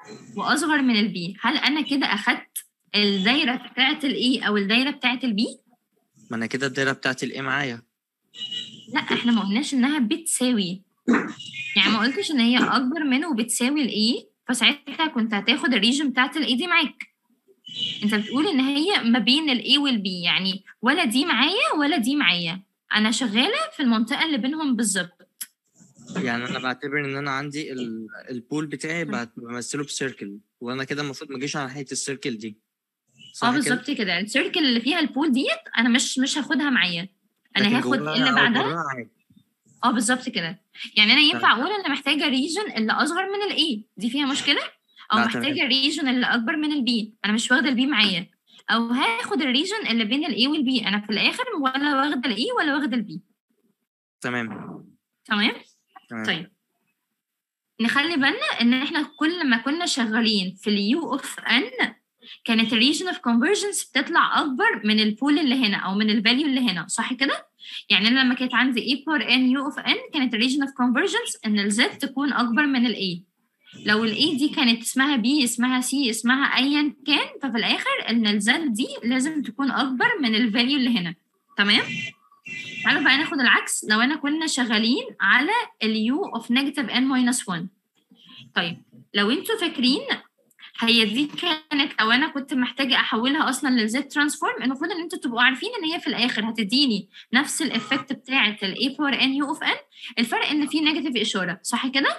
واصغر من البي هل انا كده اخدت الدايره بتاعت الاي او الدايره بتاعت البي ما انا كده الدايره بتاعت الايه معايا لا احنا ما قلناش انها بتساوي يعني ما قلتش ان هي اكبر منه وبتساوي الاي فساعتها كنت هتاخد الريجن بتاعت الاي دي معاك انت بتقول ان هي ما بين الاي والبي يعني ولا دي معايا ولا دي معايا انا شغاله في المنطقه اللي بينهم بالظبط يعني انا بعتبر ان انا عندي ال- البول بتاعي بعت- بمثله بسيركل وانا كده المفروض ما اجيش على ناحيه السيركل دي اه صح كده؟ بالظبط كده السيركل اللي فيها البول ديت انا مش مش هاخدها معايا لكن انا هاخد جواها اللي أو بعدها براها عادي. اه بالظبط كده يعني انا ينفع اقول انا محتاجه ريجن اللي اصغر من الاي دي فيها مشكله او لا، تمام. محتاجه ريجن اللي اكبر من البي انا مش واخده البي معايا او هاخد الريجن اللي بين الاي والبي انا في الاخر ولا واخده الاي ولا واخده البي تمام تمام تمام طيب نخلي بالنا ان احنا كل ما كنا شغالين في اليو اوف ان كانت الريجن اوف كونفرجنس بتطلع اكبر من البول اللي هنا او من الفاليو اللي هنا صح كده يعني انا لما كانت عندي a بار n u of n كانت الريجن اوف كونفرجنس ان ال z تكون اكبر من ال a لو ال a دي كانت اسمها b اسمها c اسمها ايا كان ففي الاخر ان ال z دي لازم تكون اكبر من الفاليو اللي هنا تمام تعالوا بقى ناخد العكس لو انا كنا شغالين على ال u of negative n minus 1 طيب لو انتوا فاكرين هي دي كانت لو انا كنت محتاجه احولها اصلا للزد ترانسفورم المفروض ان انتوا تبقوا عارفين ان هي في الاخر هتديني نفس الافكت بتاعه الاي باور ان يو اوف ان الفرق ان في نيجاتيف اشاره صح كده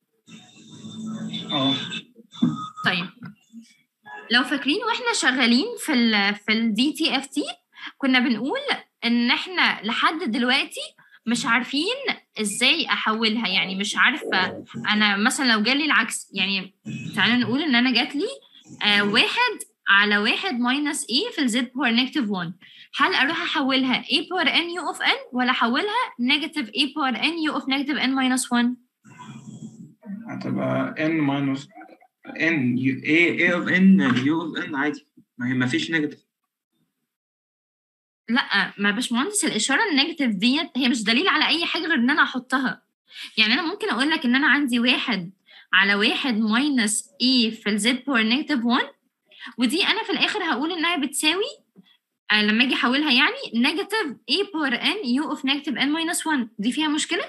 اه طيب لو فاكرين واحنا شغالين في ال في الدي تي اف تي كنا بنقول ان احنا لحد دلوقتي مش عارفين ازاي احولها يعني مش عارفه انا مثلا لو جالي العكس يعني تعالوا نقول ان انا جات لي آه واحد على واحد ماينس اي في الزد باور نيجاتيف 1 هل اروح احولها a باور n u of n ولا احولها نيجاتيف a باور n u of نيجاتيف n minus 1 هتبقى n minus n u- a a of n u of n عادي ما هي ما فيش نيجاتيف لا ما باشمهندس الاشاره النيجاتيف ديت هي مش دليل على اي حاجه غير ان انا احطها يعني انا ممكن اقول لك ان انا عندي واحد على واحد ماينس اي في الزد باور نيجاتيف 1 ودي انا في الاخر هقول انها بتساوي آه لما اجي احولها يعني نيجاتيف اي باور ان يو اوف نيجاتيف ان ماينس 1 دي فيها مشكله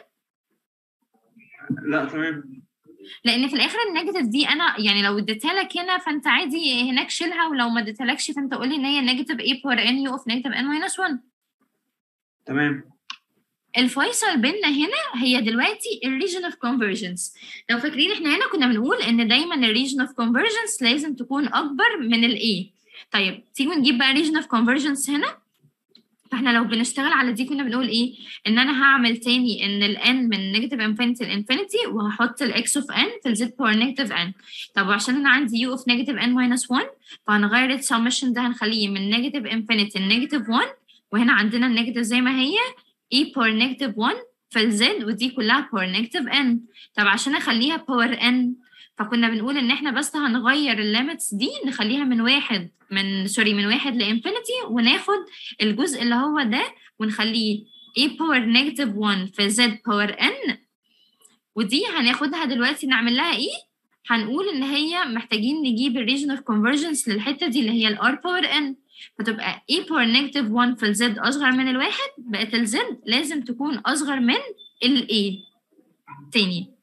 لا تمام لان في الاخر النيجاتيف دي انا يعني لو اديتها لك هنا فانت عادي هناك شيلها ولو ما اديتهالكش فانت قول لي ان هي نيجاتيف اي باور ان يو اوف نيجاتيف ان ماينس 1 تمام الفيصل بيننا هنا هي دلوقتي الريجن اوف كونفرجنس لو فاكرين احنا هنا كنا بنقول ان دايما الريجن اوف كونفرجنس لازم تكون اكبر من الاي طيب تيجوا نجيب بقى ريجن اوف كونفرجنس هنا فاحنا لو بنشتغل على دي كنا بنقول ايه ان انا هعمل تاني ان الان من نيجاتيف انفينيتي لانفينيتي وهحط الاكس اوف ان في الزد باور نيجاتيف ان طب وعشان انا عندي يو اوف نيجاتيف ان ماينس 1 فهنغير السمشن ده هنخليه من نيجاتيف انفينيتي لنيجاتيف 1 وهنا عندنا النيجاتيف زي ما هي e باور نيجاتيف 1 في الزد ودي كلها باور نيجاتيف n طب عشان اخليها باور n فكنا بنقول ان احنا بس هنغير الليميتس دي نخليها من واحد من سوري من واحد لانفينيتي وناخد الجزء اللي هو ده ونخليه a باور نيجاتيف 1 في z باور n ودي هناخدها دلوقتي نعمل لها ايه هنقول ان هي محتاجين نجيب الريجن اوف كونفرجنس للحته دي اللي هي الار باور n فتبقى a باور نيجاتيف 1 في الزد اصغر من الواحد بقت الزد لازم تكون اصغر من ال a تاني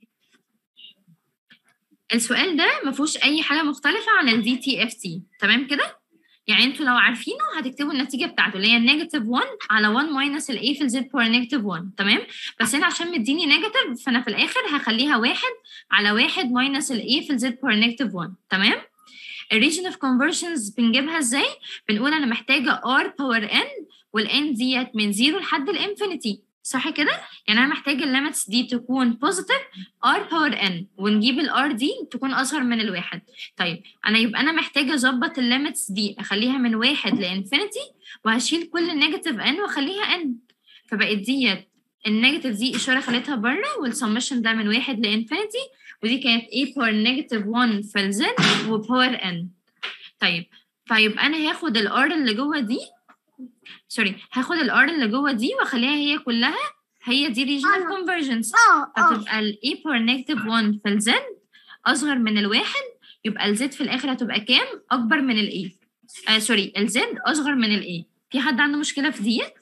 السؤال ده ما فيهوش اي حاجه مختلفه عن ال DTFT تمام كده يعني انتوا لو عارفينه هتكتبوا النتيجه بتاعته اللي هي نيجاتيف 1 على 1 ماينس ال a في الزد باور نيجاتيف 1 تمام بس هنا عشان مديني نيجاتيف فانا في الاخر هخليها واحد على واحد ماينس ال a في الزد باور نيجاتيف 1 تمام الريجن اوف كونفرشنز بنجيبها ازاي بنقول انا محتاجه r باور n والn ديت من 0 لحد الانفينيتي صح كده يعني انا محتاجه الليميتس دي تكون بوزيتيف r باور n ونجيب الار دي تكون اصغر من الواحد طيب انا يبقى انا محتاجه اظبط الليميتس دي اخليها من واحد لانفينيتي وهشيل كل النيجاتيف n واخليها n فبقت ديت النيجاتيف دي اشاره خليتها بره والسمشن ده من واحد لانفينيتي ودي كانت a باور نيجاتيف 1 في الزد وباور n طيب طيب انا هاخد الار اللي جوه دي سوري هاخد الار اللي جوه دي واخليها هي كلها هي دي ريجن اوف كونفرجنس اه اه فتبقى ال a باور نيجاتيف 1 في الزد اصغر من الواحد يبقى الزد في الاخر هتبقى كام اكبر من الاي آه سوري الزد اصغر من الاي في حد عنده مشكله في ديت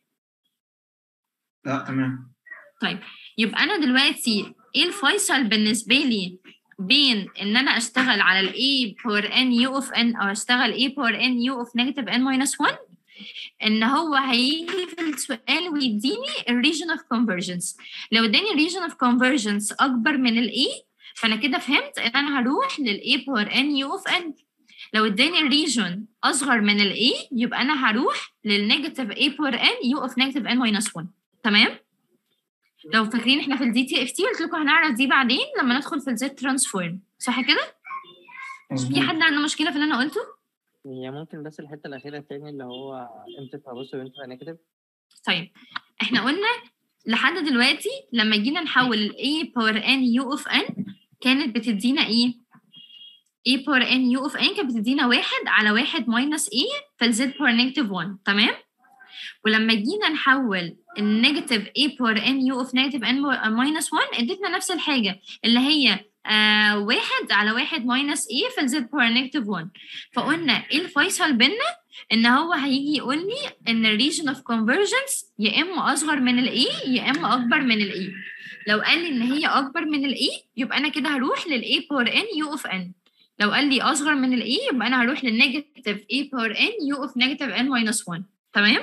لا تمام طيب يبقى انا دلوقتي ايه الفيصل بالنسبه لي بين ان انا اشتغل على الاي باور ان يو اوف ان او اشتغل اي باور ان يو اوف نيجاتيف ان ماينس 1 ان هو هيجي في السؤال ويديني الريجن اوف كونفرجنس لو اداني الريجن اوف كونفرجنس اكبر من الاي فانا كده فهمت ان انا هروح للاي باور ان يو اوف ان لو اداني الريجن اصغر من الاي يبقى انا هروح للنيجاتيف اي باور ان يو اوف نيجاتيف ان ماينس 1 تمام لو فاكرين احنا في الدي تي اف تي قلت لكم هنعرف دي بعدين لما ندخل في الزد ترانسفورم صح كده؟ في مظبوط حد عنده مشكله في اللي انا قلته؟ هي ممكن بس الحته الاخيره التاني اللي هو امتى تبقى بوزيتيف وامتى نيجاتيف طيب احنا قلنا لحد دلوقتي لما جينا نحول ال a باور n u of n كانت بتدينا ايه؟ a باور n u of n كانت بتدينا واحد على واحد ماينس a في ال z باور نيجاتيف 1 تمام؟ ولما جينا نحول النيجاتيف a باور n u of نيجاتيف n ماينس 1 ادتنا نفس الحاجة اللي هي آه واحد على واحد ماينس a في ال z باور نيجاتيف 1 فقلنا ايه الفيصل بينا ان هو هيجي يقول لي ان الريجن اوف كونفرجنس يا اما اصغر من الاي يا اما اكبر من الاي لو قال لي ان هي اكبر من الاي يبقى انا كده هروح للاي باور ان يو اوف ان لو قال لي اصغر من الاي يبقى انا هروح للنيجاتيف اي باور ان يو اوف نيجاتيف ان ماينس 1 تمام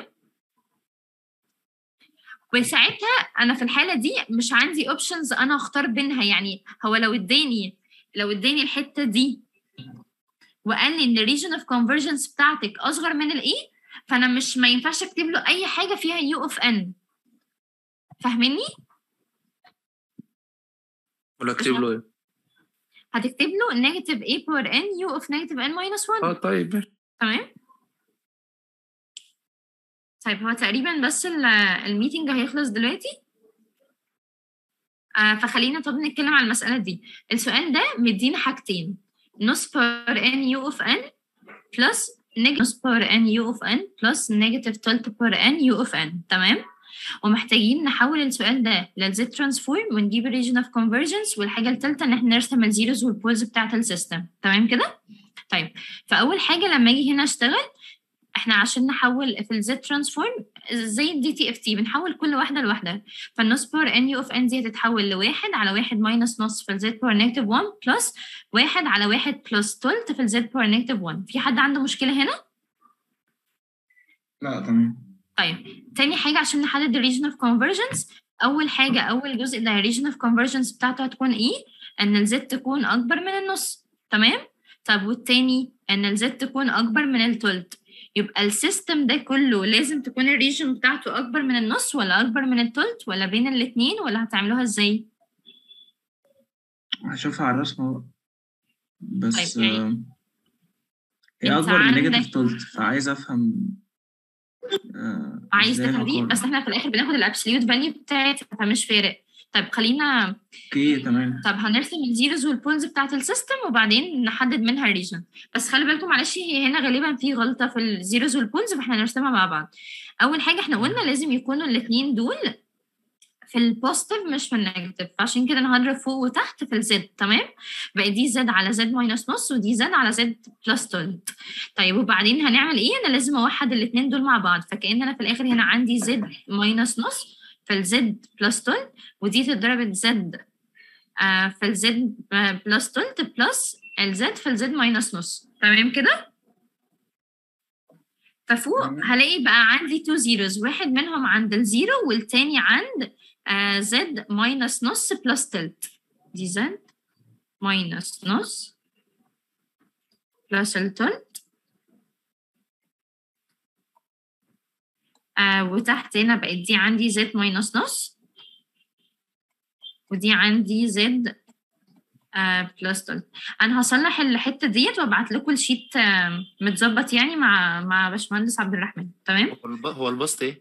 وساعتها انا في الحاله دي مش عندي اوبشنز انا اختار بينها يعني هو لو اداني لو اداني الحته دي وقال لي ان الريجن اوف كونفرجنس بتاعتك اصغر من الاي فانا مش ما ينفعش اكتب له اي حاجه فيها يو اوف ان فاهميني ولا اكتب له ايه؟ هتكتب له نيجاتيف اي باور ان يو اوف نيجاتيف ان ماينس 1 اه طيب ماشي. تمام طيب هو تقريبا بس ال- الميتنج هيخلص دلوقتي آه فخلينا طب نتكلم على المسألة دي السؤال ده مدينا حاجتين نص باور ان يو اوف ان بلس نص باور ان يو اوف ان بلس نيجاتيف تلت باور ان يو اوف ان تمام ومحتاجين نحول السؤال ده للزد ترانسفورم ونجيب الريجن اوف كونفرجنس والحاجة التالتة ان احنا نرسم الزيروز والبولز بتاعة السيستم تمام كده؟ طيب فأول حاجة لما اجي هنا اشتغل احنا عشان نحول في الزد ترانسفورم زي الدي تي اف تي بنحول كل واحده لوحدها فالنص باور ان يو اوف ان دي هتتحول لواحد على واحد ماينس نص في الزد باور نيجاتيف 1 بلس واحد على واحد بلس تلت في الزد باور نيجاتيف 1 في حد عنده مشكله هنا؟ لا تمام طيب تاني حاجه عشان نحدد الريجن اوف كونفرجنس اول حاجه اول جزء ده الريجن اوف كونفرجنس بتاعته هتكون ايه؟ ان الزد تكون اكبر من النص تمام؟ طب والتاني ان الزد تكون اكبر من التلت يبقى السيستم ده كله لازم تكون الريجن بتاعته اكبر من النص ولا اكبر من التلت ولا بين الاتنين ولا هتعملوها ازاي هشوفها على الرسمة بقى بس طيب، يعني آه، هي انت أكبر من عندك- نيجاتيف تلت فعايز أفهم آه، عايز إزاي تفهم دي الأقارن. بس احنا في الاخر بناخد الابسوليوت فاليو بتاعتها فمش فارق طيب خلينا أوكي تمام طب هنرسم الزيروز والبولز بتاعت السيستم وبعدين نحدد منها الريجن بس خلي بالكم معلش هي هنا غالبا في غلطه في الزيروز والبولز فاحنا هنرسمها مع بعض اول حاجه احنا قلنا لازم يكونوا الاثنين دول في البوزيتيف مش في النيجاتيف فعشان كده انا هضرب فوق وتحت في الزد تمام بقى دي زد على زد ماينس نص ودي زد على زد بلس تلت طيب وبعدين هنعمل ايه انا لازم اوحد الاثنين دول مع بعض فكأن انا في الاخر هنا عندي زد ماينس نص في الزد بلس تلت ودي تتضرب زد آه في الزد بلس تلت بلس الزد في الزد ماينس نص تمام كده ففوق تمام. هلاقي بقى عندي تو زيروز واحد منهم عند الزيرو والتاني عند آه زد ماينس نص بلس تلت دي زد ماينس نص بلس التلت آه وتحت هنا بقت دي عندي زد ماينس نص ودي عندي زد آه بلس تلت انا هصلح الحته ديت وابعت لكم الشيت آه متظبط يعني مع مع باشمهندس عبد الرحمن تمام هو الب- هو البسط ايه؟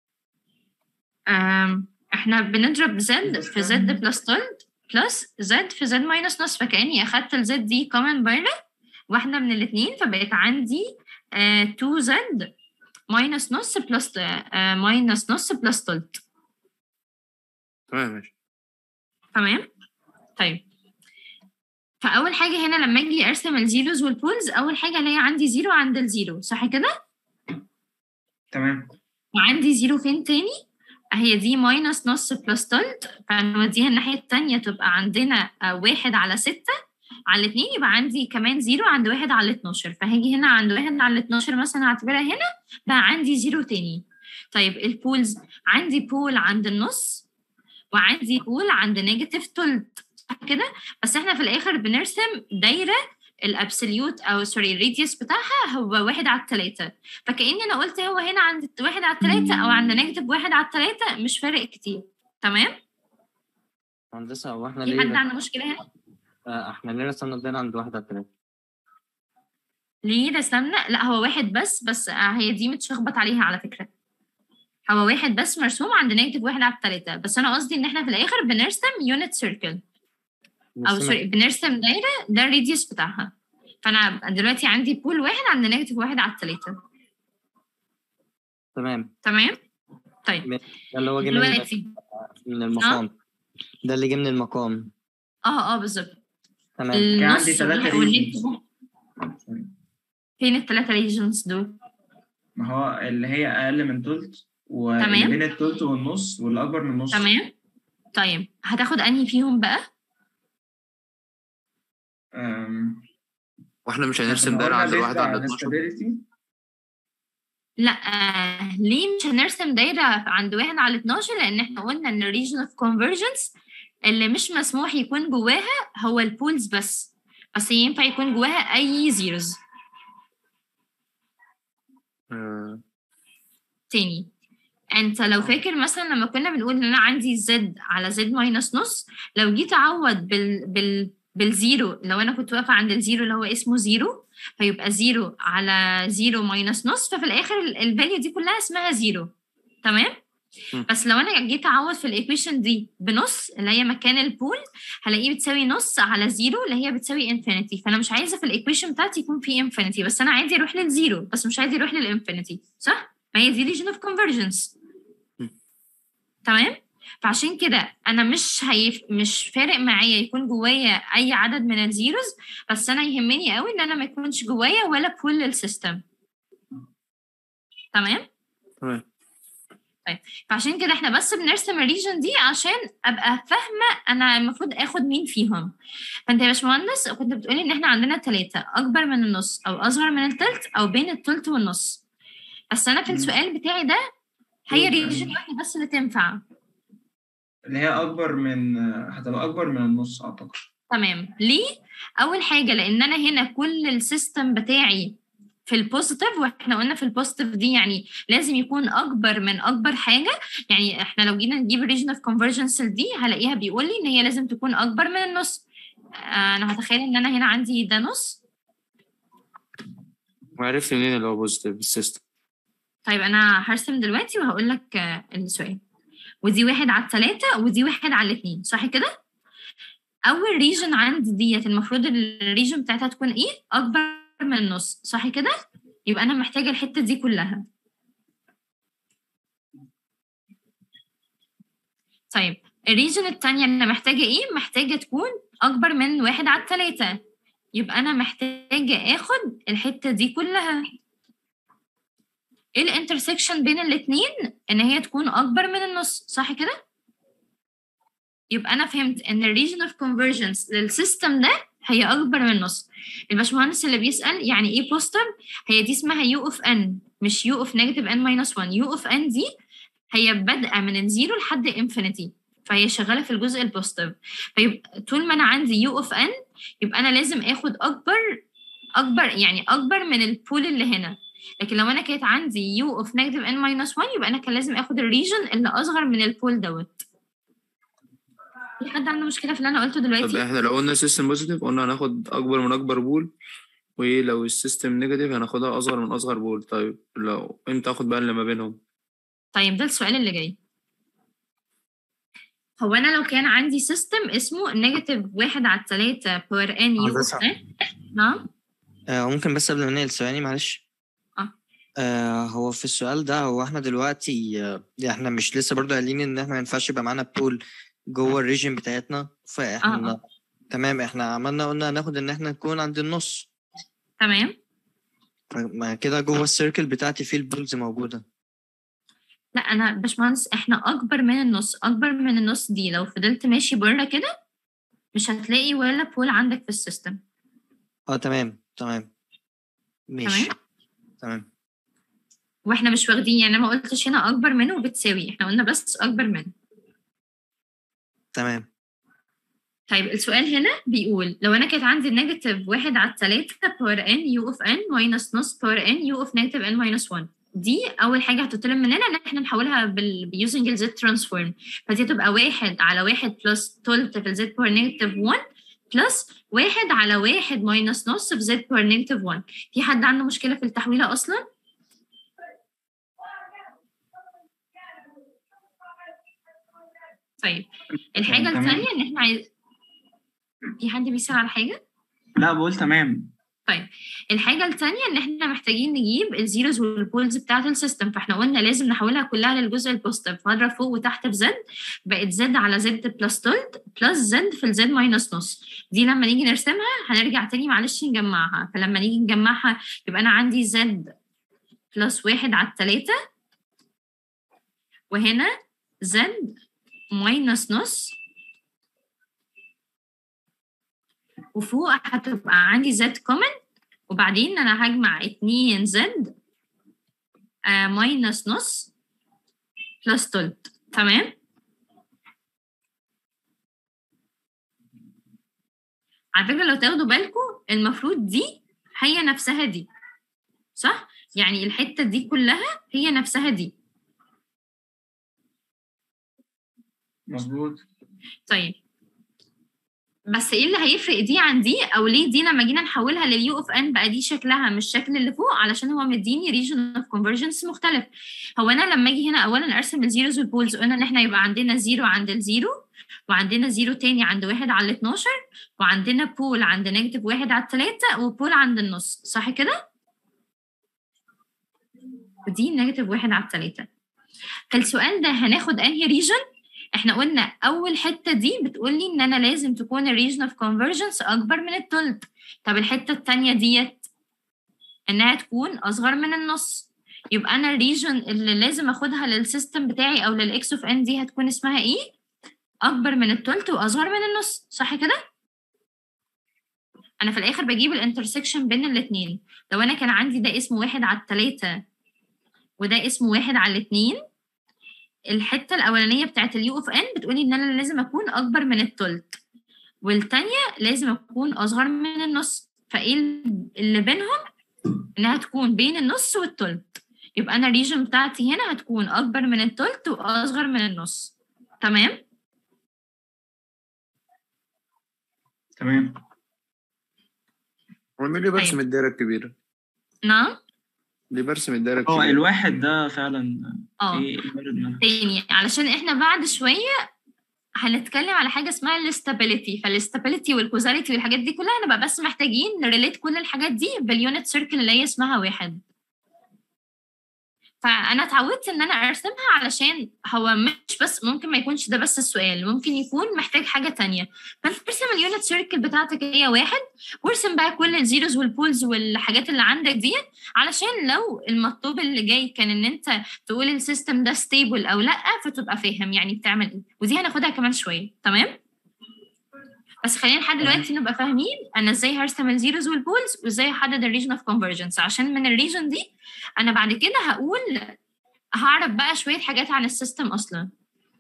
آم، احنا بنضرب زد في زد بلس تلت بلس زد في زد ماينس نص فكأني أخدت الزد دي كومن بره واحدة من الاتنين فبقت عندي 2 زد ماينس نص بلس ماينس نص بلس تلت تمام ماشي تمام طيب فاول حاجه هنا لما اجي ارسم الزيروز والبولز اول حاجه اللي هي عندي زيرو عند الزيرو صح كده تمام وعندي زيرو فين تاني هي دي ماينس نص بلس تلت فنوديها الناحية التانية تبقى عندنا آه، واحد على ستة على اتنين يبقى عندي كمان زيرو عند واحد على اتناشر فهاجي هنا عند واحد على اتناشر مثلا اعتبرها هنا بقى عندي زيرو تاني طيب البولز عندي بول عند النص وعندي بول عند نيجاتيف تلت صح كده بس احنا في الاخر بنرسم دايرة الابسوليوت او سوري الريديوس بتاعها هو واحد على التلاتة فكأني انا قلت هو هنا عند واحد على التلاتة او عند نيجاتيف واحد على التلاتة مش فارق كتير تمام هندسة هو احنا في ليه حد بس- عنده مشكلة هنا آه، احنا ليه رسمنا الدايرة عند واحد على تلاتة؟ ليه رسمنا لا هو واحد بس بس آه، هي دي متشخبط عليها على فكرة هو واحد بس مرسوم عند نيجاتيف واحد على التلاتة بس انا قصدي ان احنا في الاخر بنرسم يونت سيركل او نرسمها- سوري بنرسم دايرة ده الريديوس بتاعها فانا دلوقتي عندي بول واحد عند نيجاتيف واحد على التلاتة تمام تمام طيب ده اللي هو جه من دلوقتي من المقام ده اللي جه من المقام اه اه بالظبط تمام كان النص عندي تلاتة والنيجاتيف regions. فين الثلاثة ريجنز دول؟ ما هو اللي هي اقل من تلت واللي تمام. بين التلت والنص واللي اكبر من النص تمام طيب هتاخد انهي فيهم بقى؟ أم، واحنا مش عشان هنرسم دايرة قلنا عند based الواحد عند على 12 stability. لا آه ليه مش هنرسم دايرة عند واحد على 12 لأن احنا قلنا إن الريجن اوف كونفرجنس اللي مش مسموح يكون جواها هو البولز بس بس ينفع يكون جواها أي زيروز آه، تاني انت لو فاكر مثلا لما كنا بنقول ان انا عندي زد على زد ماينس نص لو جيت اعوض بال بال بالزيرو لو انا كنت واقفه عند الزيرو اللي هو اسمه زيرو فيبقى زيرو على زيرو ماينس نص ففي الاخر الفاليو دي كلها اسمها زيرو تمام م. بس لو انا جيت اعوض في الايكويشن دي بنص اللي هي مكان البول هلاقيه بتساوي نص على زيرو اللي هي بتساوي انفينيتي فانا مش عايزه في الايكويشن بتاعتي يكون في انفينيتي بس انا عايزه اروح للزيرو بس مش عايزه يروح للانفينيتي صح ما هي دي ريجن اوف كونفرجنس م. تمام فعشان كده انا مش هيف... مش فارق معايا يكون جوايا اي عدد من الزيروز بس انا يهمني قوي ان انا ما يكونش جوايا ولا بول للسيستم تمام تمام فعشان كده احنا بس بنرسم الريجن دي عشان ابقى فاهمه انا المفروض اخد مين فيهم فانت يا باشمهندس كنت بتقولي ان احنا عندنا ثلاثه اكبر من النص او اصغر من التلت او بين التلت والنص بس انا في مم. السؤال بتاعي ده هي مم. ريجن واحده بس اللي تنفع اللي هي اكبر من هتبقى اكبر من النص اعتقد تمام ليه اول حاجه لان انا هنا كل السيستم بتاعي في البوزيتيف واحنا قلنا في البوزيتيف دي يعني لازم يكون اكبر من اكبر حاجه يعني احنا لو جينا نجيب الريجن اوف كونفرجنس دي هلاقيها بيقول لي ان هي لازم تكون اكبر من النص آه، انا هتخيل ان انا هنا عندي ده نص وعرفت منين اللي هو بوزيتيف السيستم طيب انا هرسم دلوقتي وهقول لك آه، السؤال ودي واحد على الثلاثة ودي واحد على الاثنين صح كده؟ أول ريجن عندي ديت المفروض الريجن بتاعتها تكون إيه؟ أكبر من النص صح كده؟ يبقى أنا محتاجة الحتة دي كلها طيب الريجن التانية أنا محتاجة إيه؟ محتاجة تكون أكبر من واحد على التلاتة يبقى أنا محتاجة آخد الحتة دي كلها ايه الانترسكشن بين الاتنين ان هي تكون اكبر من النص صح كده يبقى انا فهمت ان الريجن اوف كونفرجنس للسيستم ده هي اكبر من النص الباشمهندس اللي بيسال يعني ايه بوزيتيف هي دي اسمها يو اوف ان مش يو اوف نيجاتيف ان ماينس 1 يو اوف ان دي هي بادئه من الزيرو لحد انفينيتي فهي شغاله في الجزء البوزيتيف فيبقى طول ما انا عندي يو اوف ان يبقى انا لازم اخد اكبر اكبر يعني اكبر من البول اللي هنا لكن لو انا كانت عندي يو اوف نيجاتيف ان ماينس 1 يبقى انا كان لازم اخد الريجن اللي اصغر من البول دوت في حد عنده مشكله في اللي انا قلته طب دلوقتي احنا لو قلنا سيستم بوزيتيف قلنا هناخد اكبر من اكبر بول ولو السيستم نيجاتيف هناخدها اصغر من اصغر بول طيب لو امتى اخد بقى اللي ما بينهم طيب ده السؤال اللي جاي هو انا لو كان عندي سيستم اسمه نيجاتيف واحد على التلاتة بور ان يو اوف هندسة. ان نعم آه ممكن بس قبل ما ننقل ثواني معلش آه. آه هو في السؤال ده هو احنا دلوقتي آه احنا مش لسه برضه قايلين ان احنا ما ينفعش يبقى معانا بول جوه الريجن بتاعتنا فاحنا آه. تمام احنا عملنا قلنا هناخد ان احنا نكون عند النص تمام ما كده جوه السيركل بتاعتي فيه البولز موجودة لا انا باشمهندس احنا اكبر من النص اكبر من النص دي لو فضلت ماشي بره كده مش هتلاقي ولا بول عندك في السيستم اه تمام تمام ماشي تمام تمام واحنا مش واخدين يعني أنا ما قلتش هنا اكبر منه وبتساوي احنا قلنا بس اكبر منه تمام طيب السؤال هنا بيقول لو انا كانت عندي نيجاتيف واحد على التلاتة باور ان يو اوف ان ماينس نص باور ان يو اوف نيجاتيف ان ماينس 1 دي اول حاجه هتطلب مننا ان احنا نحولها بال بيوزنج الزد ترانسفورم فدي هتبقى واحد على واحد بلس تلت في الزد باور نيجاتيف 1 بلس واحد على واحد ماينس نص في زد باور نيجاتيف 1 في حد عنده مشكله في التحويله اصلا؟ طيب الحاجه تمام. الثانيه ان احنا عايز في حد بيسأل على حاجه؟ لا بقول تمام الحاجة التانية إن إحنا محتاجين نجيب الزيروز والبولز بتاعة السيستم فإحنا قلنا لازم نحولها كلها للجزء البوزيتيف فاضرب فوق وتحت في زد بقت زد على زد بلس تلت بلس زد في الزد ماينس نص دي لما نيجي نرسمها هنرجع تاني معلش نجمعها فلما نيجي نجمعها يبقى أنا عندي زد بلس واحد على التلاتة وهنا زد ماينس نص وفوق هتبقى عندي زد كومن وبعدين انا هجمع اتنين زد آه ماينس نص بلس تلت تمام على فكرة لو تاخدوا بالكم المفروض دي هي نفسها دي صح؟ يعني الحتة دي كلها هي نفسها دي مظبوط طيب بس ايه اللي هيفرق دي عن دي او ليه دي لما جينا نحولها لليو اوف ان بقى دي شكلها مش الشكل اللي فوق علشان هو مديني ريجن اوف كونفرجنس مختلف هو انا لما اجي هنا اولا ارسم الزيروز والبولز قلنا ان احنا يبقى عندنا زيرو عند الزيرو وعندنا زيرو تاني عند واحد على ال 12 وعندنا بول عند نيجاتيف واحد على التلاتة وبول عند النص صح كده؟ ودي نيجاتيف واحد على التلاتة فالسؤال ده هناخد انهي ريجن؟ احنا قلنا اول حته دي بتقول لي ان انا لازم تكون الريجن اوف كونفرجنس اكبر من التلت طب الحته الثانيه ديت انها تكون اصغر من النص يبقى انا الريجن اللي لازم اخدها للسيستم بتاعي او للاكس اوف ان دي هتكون اسمها ايه اكبر من التلت واصغر من النص صح كده انا في الاخر بجيب الانترسكشن بين الاثنين لو انا كان عندي ده اسمه واحد على التلاتة وده اسمه واحد على الاتنين الحته الاولانيه بتاعت اليو اوف ان بتقولي ان انا لازم اكون اكبر من التلت والتانية لازم اكون اصغر من النص فايه اللي بينهم انها تكون بين النص والتلت يبقى انا الريجن بتاعتي هنا هتكون اكبر من التلت واصغر من النص تمام تمام هو مين اللي برسم طيب. الدايرة الكبيرة؟ نعم اللي برسم الدايرة اه الكبيرة الواحد ده فعلا اه ايه الورد ده؟ تاني علشان احنا بعد شويه هنتكلم على حاجه اسمها الاستابيليتي فالاستابيليتي والكوزاليتي والحاجات دي كلها نبقى بس محتاجين نريليت كل الحاجات دي باليونت سيركل اللي هي اسمها واحد فانا اتعودت ان انا ارسمها علشان هو مش بس ممكن ما يكونش ده بس السؤال ممكن يكون محتاج حاجه تانية فانت ترسم اليونت سيركل بتاعتك هي واحد وارسم بقى كل الزيروز والبولز والحاجات اللي عندك دي علشان لو المطلوب اللي جاي كان ان انت تقول السيستم ده ستيبل او لا فتبقى فاهم يعني بتعمل ايه ودي هناخدها كمان شويه تمام بس خلينا لحد دلوقتي نبقى فاهمين انا ازاي هرسم الزيروز والبولز وازاي احدد الريجن اوف كونفرجنس عشان من الريجن دي انا بعد كده هقول هعرف بقى شويه حاجات عن السيستم اصلا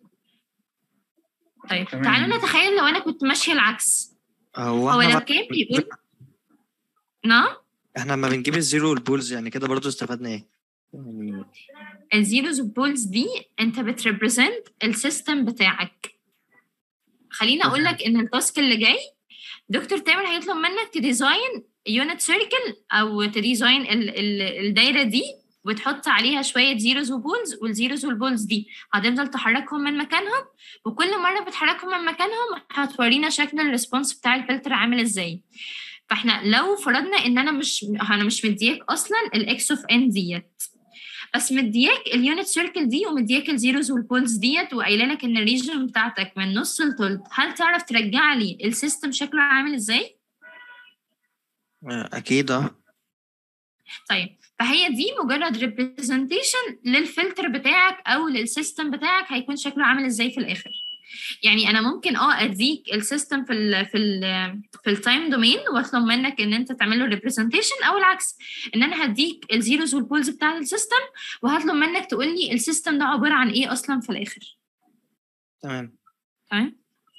طيب تمام. تعالوا نتخيل لو انا كنت ماشيه العكس هو هو احنا لو بقى- كان بيقول نعم احنا لما بنجيب الزيرو والبولز يعني كده برضو استفدنا ايه؟ يعني الزيروز والبولز دي انت بتريبريزنت السيستم بتاعك خليني اقول لك ان التاسك اللي جاي دكتور تامر هيطلب منك تديزاين يونت سيركل او تديزاين ال ال الدايره دي وتحط عليها شويه زيروز وبولز والزيروز والبولز دي هتفضل تحركهم من مكانهم وكل مره بتحركهم من مكانهم هتورينا شكل الريسبونس بتاع الفلتر عامل ازاي فاحنا لو فرضنا ان انا مش انا مش مدياك اصلا الاكس اوف ان ديت بس مدياك اليونت سيركل دي ومدياك الزيروز والبولز ديت وقايله لك ان الريجن بتاعتك من نص لتلت هل تعرف ترجع لي السيستم شكله عامل ازاي؟ آه، اكيد اه طيب فهي دي مجرد ريبريزنتيشن للفلتر بتاعك او للسيستم بتاعك هيكون شكله عامل ازاي في الاخر يعني انا ممكن اه اديك السيستم في ال في ال في التايم دومين واطلب منك ان انت تعمل له ريبريزنتيشن او العكس ان انا هديك الزيروز والبولز بتاع السيستم وهطلب منك تقول لي السيستم ده عباره عن ايه اصلا في الاخر تمام تمام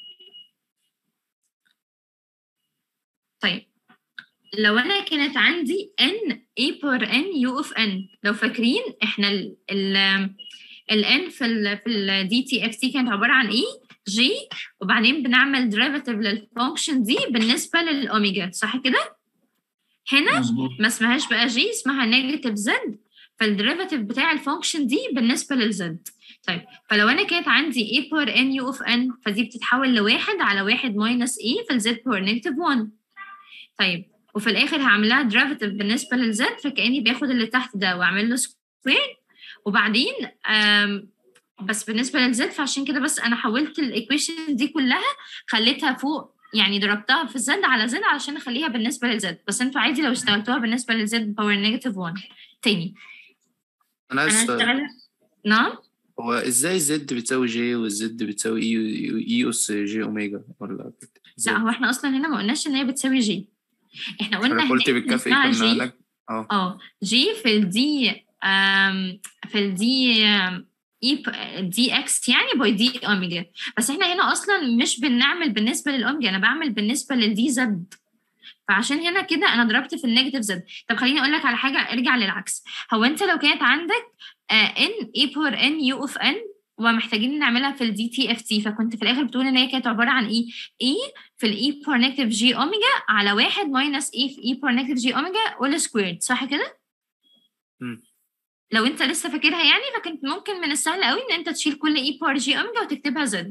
طيب لو انا كانت عندي n a بار n u of n لو فاكرين احنا ال ال ال n في ال في ال dtft كانت عباره عن ايه g وبعدين بنعمل derivative للفانكشن دي بالنسبه للاوميجا صح كده هنا مظبوط ما اسمهاش بقى g اسمها نيجاتيف z فالديريفاتيف بتاع الفانكشن دي بالنسبه للزد طيب فلو انا كانت عندي a بار n u of n فدي بتتحول لواحد على واحد ماينس a في الزد بار نيجاتيف 1 طيب وفي الاخر هعمل لها ديريفاتيف بالنسبه للزد فكاني باخد اللي تحت ده واعمل له سكوير وبعدين آم، بس بالنسبه للزد فعشان كده بس انا حولت الايكويشن دي كلها خليتها فوق يعني ضربتها في الزد على زد علشان اخليها بالنسبه للزد بس انتوا عادي لو اشتغلتوها بالنسبه للزد باور نيجاتيف 1 تاني انا انا عايز سؤال. هشتغلها نعم هو ازاي الزد بتساوي جي والزد بتساوي اي اي اس جي اوميجا ولا إزاي؟ لا هو احنا اصلا هنا ما قلناش ان هي بتساوي جي احنا قلنا انا قلت هناك بالكافي اسمها كنا جي هناك اه اه جي في الدي آم، في الدي آم، اي ب- دي اكس يعني باي دي اوميجا بس احنا هنا اصلا مش بنعمل بالنسبه للاوميجا انا بعمل بالنسبه للدي زد فعشان هنا كده انا ضربت في النيجاتيف زد طب خليني اقول لك على حاجه ارجع للعكس هو انت لو كانت عندك ان اي باور ان يو اوف ان ومحتاجين نعملها في الدي تي اف تي فكنت في الاخر بتقول ان هي كانت عباره عن ايه اي في الاي باور نيجاتيف جي اوميجا على واحد ماينس اي في اي باور نيجاتيف جي اوميجا اول سكويرد صح كده؟ مم. لو انت لسه فاكرها يعني فكنت ممكن من السهل قوي ان انت تشيل كل اي باور جي اوميجا وتكتبها زد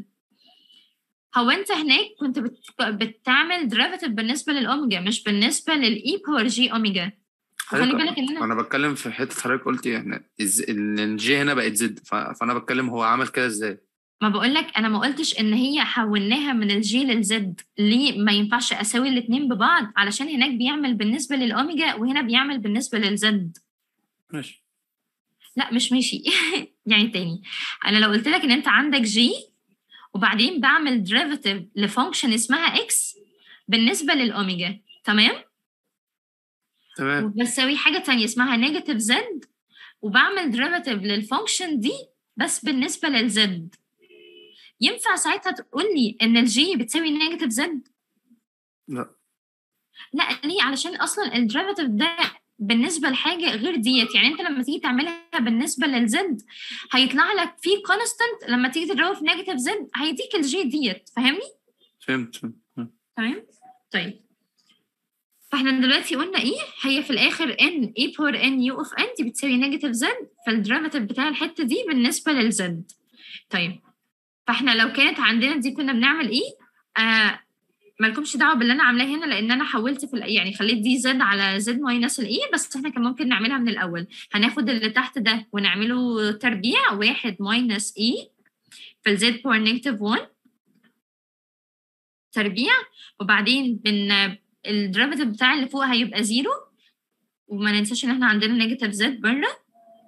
هو انت هناك كنت بت... بتعمل ديريفاتيف بالنسبه للاوميجا مش بالنسبه للاي باور جي اوميجا خلي حضرتك- بالك ان انا انا بتكلم في حته حضرتك قلت يعني إز- ان الجي هنا بقت زد ف- فانا بتكلم هو عمل كده ازاي ما بقول لك انا ما قلتش ان هي حولناها من الجي للزد ليه ما ينفعش اساوي الاثنين ببعض علشان هناك بيعمل بالنسبه للاوميجا وهنا بيعمل بالنسبه للزد ماشي لا مش ماشي يعني تاني انا لو قلت لك ان انت عندك جي وبعدين بعمل ديريفاتيف لفانكشن اسمها اكس بالنسبه للاوميجا تمام تمام وبساوي حاجه تانية اسمها نيجاتيف زد وبعمل ديريفاتيف للفانكشن دي بس بالنسبه للزد ينفع ساعتها تقول لي ان الجي بتساوي نيجاتيف زد لا لا ليه علشان اصلا الديريفاتيف ده بالنسبه لحاجه غير ديت يعني انت لما تيجي تعملها بالنسبه للزد هيطلع لك في كونستانت لما تيجي تضربه في نيجاتيف زد هيديك الجي ديت فاهمني فهمت فهمت. تمام طيب فاحنا دلوقتي قلنا ايه هي في الاخر ان اي باور ان يو اوف ان دي بتساوي نيجاتيف زد فالديريفاتيف بتاع الحته دي بالنسبه للزد طيب فاحنا لو كانت عندنا دي كنا بنعمل ايه آه مالكمش دعوه باللي انا عاملاه هنا لان انا حولت في ال- يعني خليت دي زد على زد ماينس الاي بس احنا كان ممكن نعملها من الاول هناخد اللي تحت ده ونعمله تربيع واحد ماينس اي في الزد باور نيجاتيف 1 تربيع وبعدين بن الديريفاتيف بتاع اللي فوق هيبقى زيرو وما ننساش ان احنا عندنا نيجاتيف زد بره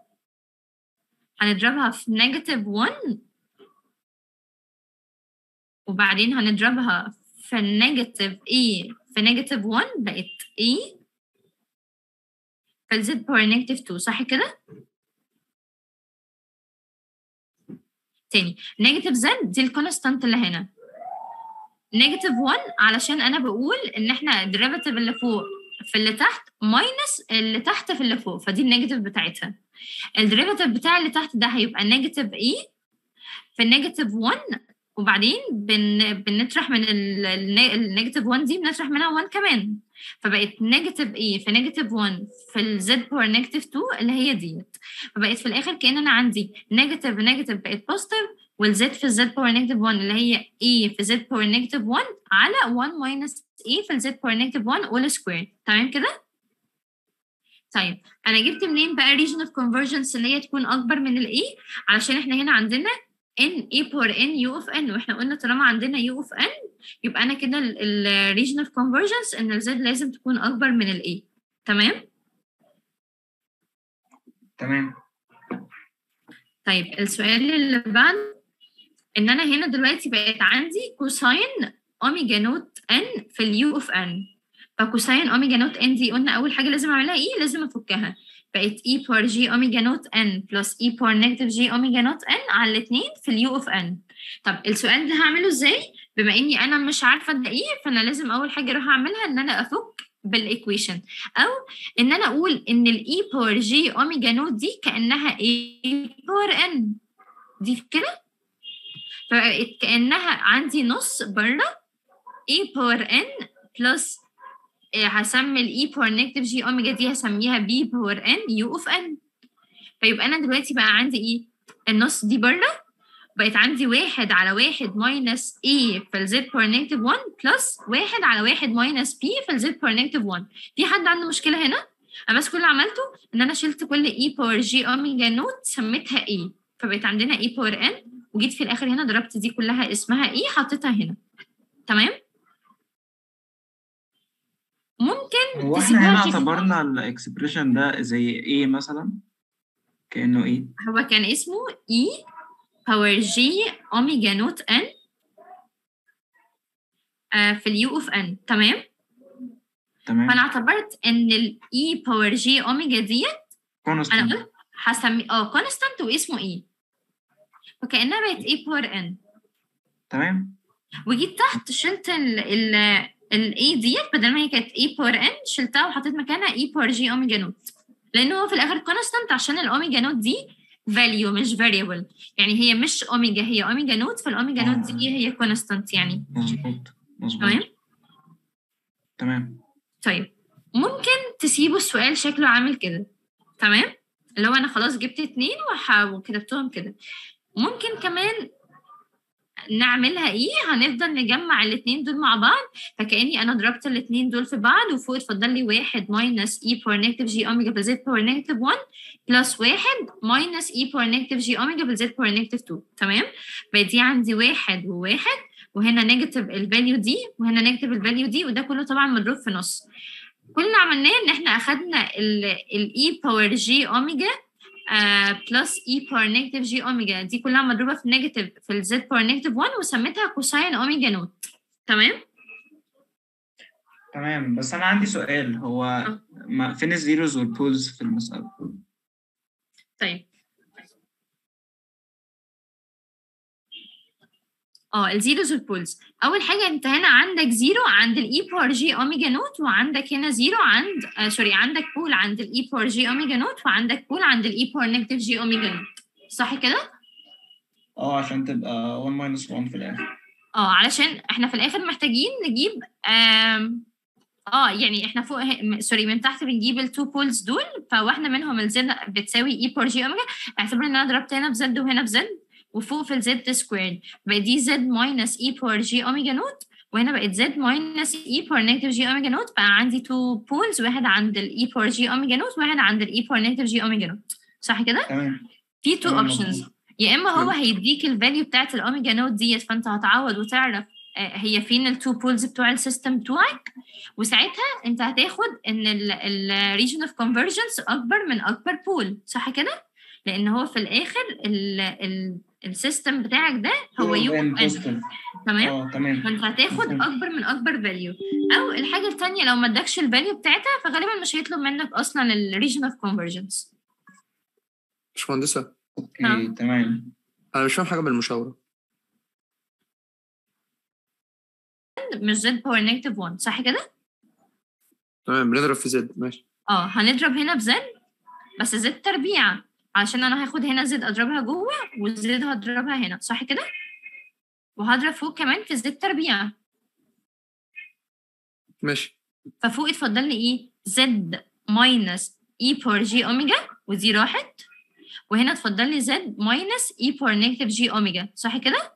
هنضربها في نيجاتيف 1 وبعدين هنضربها في النيجاتيف اي في نيجاتيف 1 بقت اي فالزد باور نيجاتيف 2 صح كده؟ تاني نيجاتيف زد دي الكونستانت اللي هنا نيجاتيف 1 علشان انا بقول ان احنا الديريفاتيف اللي فوق في اللي تحت ماينس اللي تحت في اللي فوق فدي النيجاتيف بتاعتها الديريفاتيف بتاع اللي تحت ده هيبقى نيجاتيف اي في النيجاتيف 1 وبعدين بن... بنطرح من ال- الن- النيجاتيف 1 دي بنطرح منها 1 كمان فبقت نيجاتيف اي في نيجاتيف 1 في الزد باور نيجاتيف 2 اللي هي ديت فبقت في الاخر كأن انا عندي نيجاتيف نيجاتيف بقت بوزيتيف والزد في الزد باور نيجاتيف 1 اللي هي اي في زد باور نيجاتيف 1 على 1 ماينس اي في الزد باور نيجاتيف 1 اول سكوير تمام كده؟ طيب انا جبت منين بقى region of convergence اللي هي تكون اكبر من الاي علشان احنا هنا عندنا n a power n u of n واحنا قلنا طالما عندنا u of n يبقى انا كده ال region of convergence ان ال z لازم تكون اكبر من ال a تمام تمام طيب السؤال اللي بعد ان انا هنا دلوقتي بقت عندي كوساين اوميجا نوت ان في اليو اوف ان فكوساين اوميجا نوت ان دي قلنا اول حاجه لازم اعملها ايه لازم افكها بقت اي بار جي اوميجا نوت ان بلس اي بار نيجاتيف جي اوميجا نوت ان على الاثنين في اليو اوف ان طب السؤال ده هعمله ازاي بما اني انا مش عارفه ده ايه فانا لازم اول حاجه اروح اعملها ان انا افك بالايكويشن او ان انا اقول ان الاي باور جي اوميجا نوت دي كانها اي باور ان دي كده فبقت كانها عندي نص بره اي باور ان بلس هسمي الاي باور نيجاتيف جي اوميجا دي هسميها بي باور ان يو اوف ان فيبقى انا دلوقتي بقى عندي ايه النص دي بره بقت عندي واحد على واحد ماينس اي في الزد باور نيجاتيف 1 بلس واحد على واحد ماينس بي في الزد باور نيجاتيف 1 في حد عنده مشكله هنا انا بس كل اللي عملته ان انا شلت كل اي باور جي اوميجا نوت سميتها اي فبقت عندنا اي باور ان وجيت في الاخر هنا ضربت دي كلها اسمها ايه حطيتها هنا تمام ممكن هو احنا تسيبوها هنا جي- اعتبرنا الاكسبريشن ده زي ايه مثلا كانه ايه هو كان اسمه اي باور جي اوميجا نوت ان في اليو اوف ان تمام تمام فانا اعتبرت ان الاي باور جي اوميجا ديت انا كونستانت قلت هسمي اه كونستانت واسمه ايه فكانها بقت اي باور ان تمام وجيت تحت شلت ال ال الاي ديت بدل ما هي كانت اي باور ان شلتها وحطيت مكانها اي باور جي اوميجا نوت لان هو في الاخر كونستانت عشان الاوميجا نوت دي فاليو مش فاريبل يعني هي مش اوميجا هي اوميجا نوت فالاوميجا نوت دي هي كونستانت يعني مظبوط مظبوط تمام تمام طيب ممكن تسيبوا السؤال شكله عامل كده تمام اللي هو انا خلاص جبت اتنين وح- وكتبتهم كده ممكن كمان نعملها ايه هنفضل نجمع الاتنين دول مع بعض فكاني انا ضربت الاتنين دول في بعض وفوق اتفضل لي واحد ماينس اي باور نيجاتيف جي اوميجا بالزد باور نيجاتيف 1 بلس واحد ماينس اي باور نيجاتيف جي اوميجا بالزد باور نيجاتيف 2 تمام بقى دي عندي واحد وواحد وهنا نيجاتيف الفاليو دي وهنا نيجاتيف الفاليو دي وده كله طبعا مضروب في نص كل اللي عملناه ان احنا اخدنا الاي باور جي اوميجا بلس اي باور نيجاتيف جي اوميجا دي كلها مضروبه في نيجاتيف في الزد باور نيجاتيف 1 وسميتها كوساين اوميجا نوت تمام تمام بس انا عندي سؤال هو آه. ما فين الزيروز والبولز في المسألة طيب اه الزيروز والبولز اول حاجه انت هنا عندك زيرو عند الاي باور جي اوميجا نوت وعندك هنا زيرو عند آه سوري عندك بول عند الاي باور جي اوميجا نوت وعندك بول عند الاي باور نيجاتيف جي اوميجا نوت صح كده اه عشان تبقى 1 minus 1 في الاخر اه علشان احنا في الاخر محتاجين نجيب آم، اه يعني احنا فوق ه- م- سوري من تحت بنجيب التو بولز دول فواحده منهم الزد بتساوي اي بار جي اوميجا اعتبر ان انا ضربت هنا بزد وهنا بزد وفوق في الزد سكوير بقى دي زد ماينس اي بار جي اوميجا نوت وهنا بقت زد ماينس اي بار نيجاتيف جي اوميجا نوت بقى عندي تو بولز واحد عند الاي بار جي اوميجا نوت وواحد عند الاي بار نيجاتيف جي اوميجا نوت صح كده؟ تمام في تو تمام، اوبشنز مظبوط. يا اما هو مم. هيديك الفاليو بتاعت الاوميجا نوت ديت فانت هتعوض وتعرف آه، هي فين التو بولز بتوع السيستم بتوعك وساعتها انت هتاخد ان الريجن اوف كونفرجنس اكبر من اكبر بول صح كده لان هو في الاخر السيستم بتاعك ده هو يو ان ان بوزيتيف تمام اه تمام فانت هتاخد مفهوم. اكبر من اكبر فاليو او الحاجه الثانيه لو ما ادكش الفاليو بتاعتها فغالبا مش هيطلب منك اصلا الريجن اوف كونفرجنس باشمهندسة اوكي آه. تمام أنا مش فاهم حاجة بالمشاورة مش زد باور نيجاتيف 1 صح كده تمام بنضرب في زد ماشي اه هنضرب هنا في زد بس زد تربيع عشان انا هاخد هنا زد اضربها جوه وزد هضربها هنا صح كده وهضرب فوق كمان في زد تربيع ماشي ففوق اتفضل لي ايه زد ماينس اي باور جي اوميجا ودي راحت وهنا اتفضل لي زد ماينس اي باور نيجاتيف جي اوميجا صح كده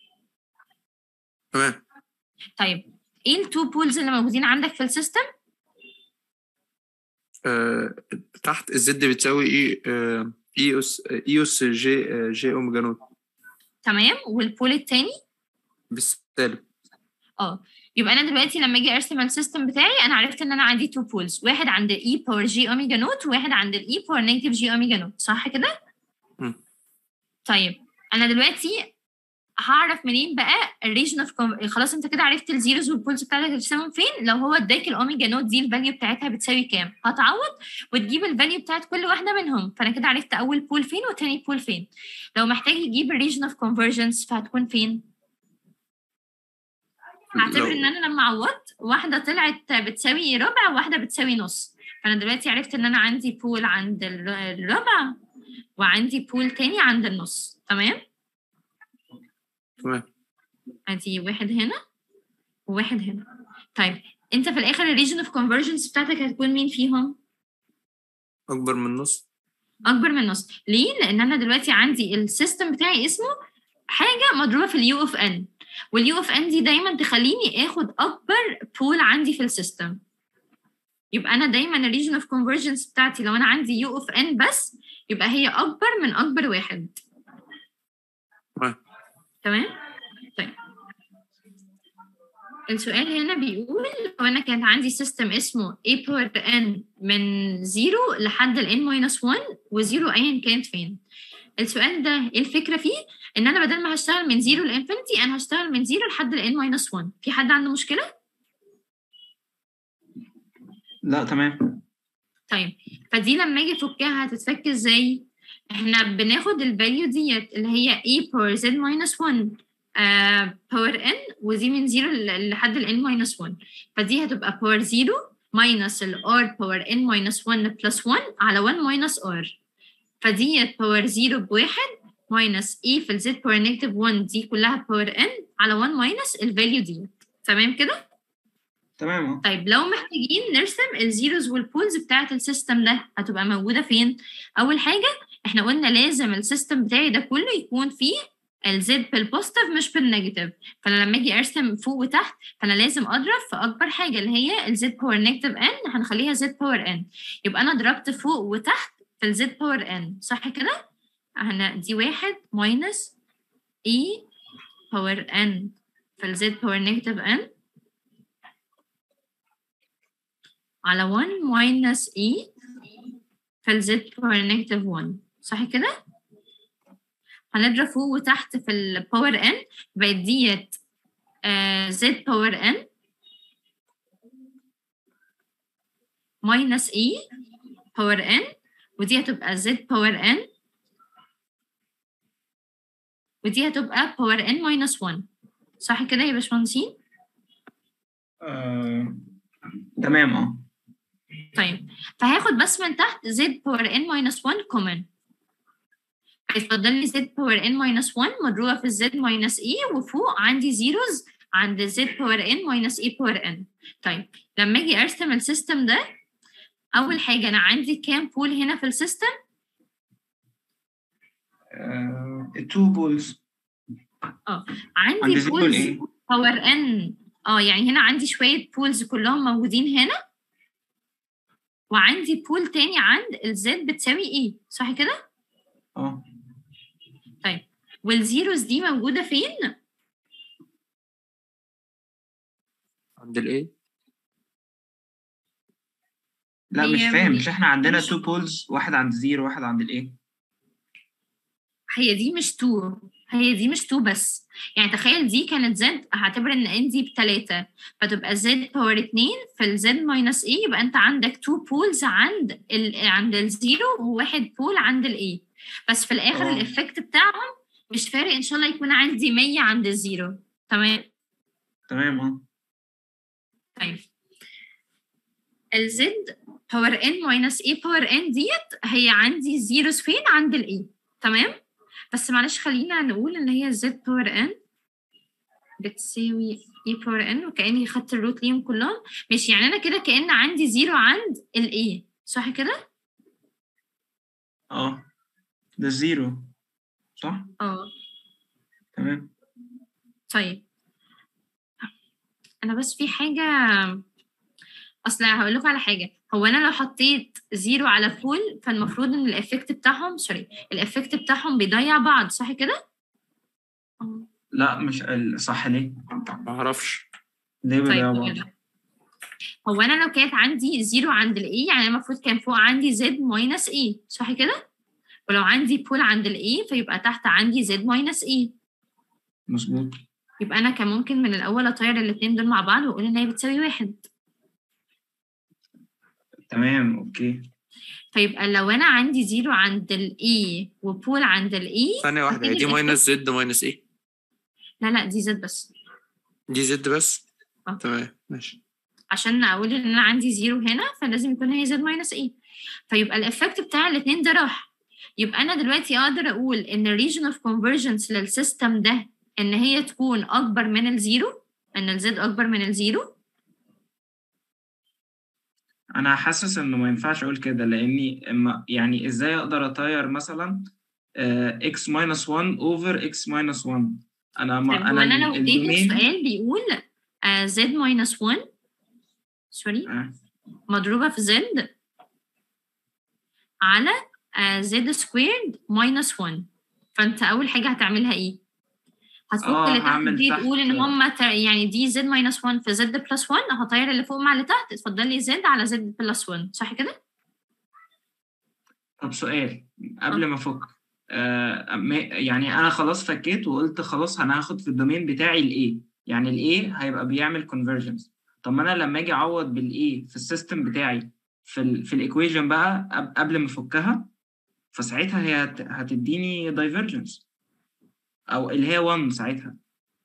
تمام طيب ايه التو بولز اللي موجودين عندك في السيستم آه تحت الزد بتساوي اي آه اي اس اي اس جي آه جي اوميجا نوت تمام والبول التاني بالسالب اه يبقى انا دلوقتي لما اجي ارسم السيستم بتاعي انا عرفت ان انا عندي تو بولز واحد عند الاي باور جي اوميجا نوت وواحد عند الاي باور نيجاتيف جي اوميجا نوت صح كده؟ مم. طيب انا دلوقتي هعرف منين بقى الريجن اوف خلاص انت كده عرفت الزيروز والبولز بتاعتك هترسمهم فين لو هو اداك الاوميجا نوت دي الفاليو بتاعتها بتساوي كام هتعوض وتجيب الفاليو بتاعت كل واحده منهم فانا كده عرفت اول بول فين وتاني بول فين لو محتاج يجيب الريجن اوف كونفرجنس فهتكون فين هعتبر لو- ان انا لما عوضت واحده طلعت بتساوي ربع وواحده بتساوي نص فانا دلوقتي عرفت ان انا عندي بول عند ال- الربع وعندي بول تاني عند النص تمام تمام ادي واحد هنا وواحد هنا طيب انت في الاخر الريجن اوف كونفرجنس بتاعتك هتكون مين فيهم اكبر من نص اكبر من النص ليه لان انا دلوقتي عندي السيستم بتاعي اسمه حاجه مضروبه في اليو اوف ان واليو اوف ان دي دايما تخليني اخد اكبر بول عندي في السيستم يبقى انا دايما الريجن اوف كونفرجنس بتاعتي لو انا عندي يو اوف ان بس يبقى هي اكبر من اكبر واحد تمام. تمام طيب السؤال هنا بيقول لو انا كانت عندي سيستم اسمه a power n من 0 لحد ال n minus 1 و0 ايا كانت فين السؤال ده ايه الفكره فيه ان انا بدل ما هشتغل من 0 لانفينيتي انا هشتغل من 0 لحد ال n minus 1 في حد عنده مشكله لا تمام طيب فدي لما اجي افكها هتتفك ازاي احنا بناخد الفاليو ديت اللي هي e power z minus 1 آه power n ودي من 0 ل- لحد ال n minus 1 فدي هتبقى power 0 minus ال r power n minus 1 plus 1 على 1 minus r فديت power 0 بواحد minus e في ال z power negative 1 دي كلها power n على 1 minus الفاليو ديت تمام كده؟ تمام اه طيب لو محتاجين نرسم الزيروز والبولز بتاعة السيستم ده هتبقى موجودة فين؟ أول حاجة احنا قلنا لازم السيستم بتاعي ده كله يكون فيه الزد بالبوزيتيف مش بالنيجاتيف فانا لما اجي ارسم فوق وتحت فانا لازم اضرب في اكبر حاجه اللي هي الزد باور نيجاتيف ان هنخليها زد باور ان يبقى انا ضربت فوق وتحت في الزد باور ان صح كده؟ انا دي واحد ماينس اي باور ان في الزد باور نيجاتيف ان على 1 minus e في ال z power negative 1 صح كده؟ هنضرب فوق وتحت في ال power n بقت ديت آه z power n minus e power n ودي هتبقى z power n ودي هتبقى power n minus 1 صح كده يا باشمهندسين؟ آه، تمام اه طيب فهاخد بس من تحت z power n minus 1 common هيتفضل لي z power n minus 1 مضروبة في z minus e وفوق عندي zeros عند z power n minus e power n طيب لما اجي ارسم السيستم ده اول حاجة انا عندي كام بول هنا في السيستم تو بولز عند عندي زيرو بولز الايه؟ باور n اه يعني هنا عندي شوية بولز كلهم موجودين هنا وعندي بول تاني عند الزد بتساوي ايه صح كده؟ اه والزيروز دي موجودة فين؟ عند الايه لا مش هي فاهم مش- مش احنا عندنا مش- تو بولز واحد عند زيرو واحد عند الايه هي دي مش تو هي دي مش تو بس يعني تخيل دي كانت زد هعتبر ان ان دي بتلاتة فتبقى زد باور اتنين في الزد ماينس اي يبقى انت عندك تو بولز عند ال عند الزيرو وواحد بول عند الاي بس في الاخر اه. الافكت بتاعهم مش فارق ان شاء الله يكون عندي 100 عند الزيرو تمام تمام اه طيب الزد باور ان ماينس اي باور ان ديت هي عندي زيروز فين عند الاي تمام بس معلش خلينا نقول ان هي زد باور ان بتساوي اي باور ان وكاني خدت الروت ليهم كلهم ماشي يعني انا كده كان عندي زيرو عند الاي صح كده اه ده زيرو صح اه تمام طيب انا بس في حاجه اصل هقول لكم على حاجه هو انا لو حطيت زيرو على بول فالمفروض ان الافكت بتاعهم سوري الافكت بتاعهم بيضيع بعض صح كده آه. لا مش ال- صح ليه؟ ما اعرفش ليه طيب بيضيعوا هقول بعض؟ لك. هو انا لو كانت عندي زيرو عند الاي يعني أنا المفروض كان فوق عندي زد ماينس اي صح كده ولو عندي بول عند الاي فيبقى تحت عندي زد ماينس اي مظبوط يبقى انا كان ممكن من الاول اطير الاثنين دول مع بعض واقول ان هي بتساوي واحد تمام اوكي فيبقى لو انا عندي زيرو عند الاي وبول عند الاي ثانية واحدة هي دي ماينس زد ماينس ايه لا لا دي زد بس دي زد بس آه. تمام ماشي عشان اقول ان انا عندي زيرو هنا فلازم يكون هي زد ماينس اي فيبقى الافكت بتاع الاثنين ده راح يبقى انا دلوقتي اقدر اقول ان الريجن اوف كونفرجنس للسيستم ده ان هي تكون اكبر من الزيرو ان الزد اكبر من الزيرو انا حاسس انه ما ينفعش اقول كده لاني اما يعني ازاي اقدر اطير مثلا اكس ماينس 1 اوفر اكس ماينس 1 انا طيب ما هو انا انا لو اديت الدومين السؤال بيقول زد ماينس 1 سوري آه، مضروبة في زد على زد سكويرد ماينس 1 فانت اول حاجة هتعملها ايه؟ هتفك آه، اللي تحت هعمل دي تحت- تقول ان هما ت- يعني دي زد ماينس 1 في زد بلس 1 هطير اللي فوق مع اللي تحت اتفضل لي زد على زد بلس 1 صح كده؟ طب سؤال قبل ما افك آه ما- يعني انا خلاص فكيت وقلت خلاص انا هاخد في الدومين بتاعي الايه يعني الايه هيبقى بيعمل convergence طب ما انا لما اجي اعوض بالايه في السيستم بتاعي في ال في الايكويشن بقى قب- قبل ما افكها فساعتها هي هت- هتديني divergence او اللي هي 1 ساعتها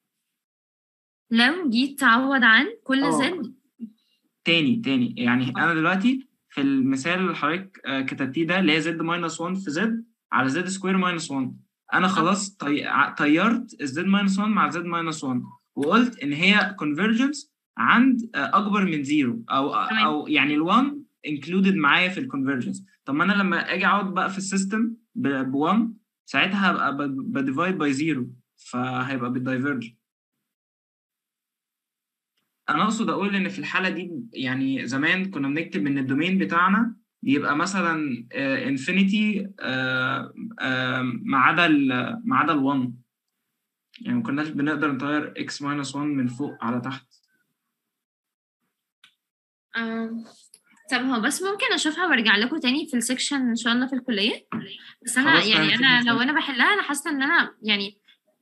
لو جيت تعوض عن كل آه. زد تاني تاني يعني انا دلوقتي في المثال اللي حضرتك آه، كتبتيه ده اللي هي زد ماينس 1 في زد على زد سكوير ماينس 1 انا خلاص طي... ع- طيرت الزد ماينس 1 مع زد ماينس 1 وقلت ان هي كونفرجنس عند آه، اكبر من زيرو او تمام. او يعني ال1 انكلودد معايا في الكونفرجنس طب ما انا لما اجي اقعد بقى في السيستم ب 1 ساعتها هبقى بديفايد باي زيرو فهيبقى بالدايفرج انا اقصد اقول ان في الحاله دي يعني زمان كنا بنكتب ان الدومين بتاعنا بيبقى مثلا انفينيتي ما عدا ال- ما عدا ال1 يعني ما كناش بنقدر نطير x ماينس 1 من فوق على تحت آم، طب هو بس ممكن اشوفها وارجع لكم تاني في السكشن ان شاء الله في الكليه بس انا خلاص يعني تمام، انا مفيش لو مشكلة. انا بحلها انا حاسه ان انا يعني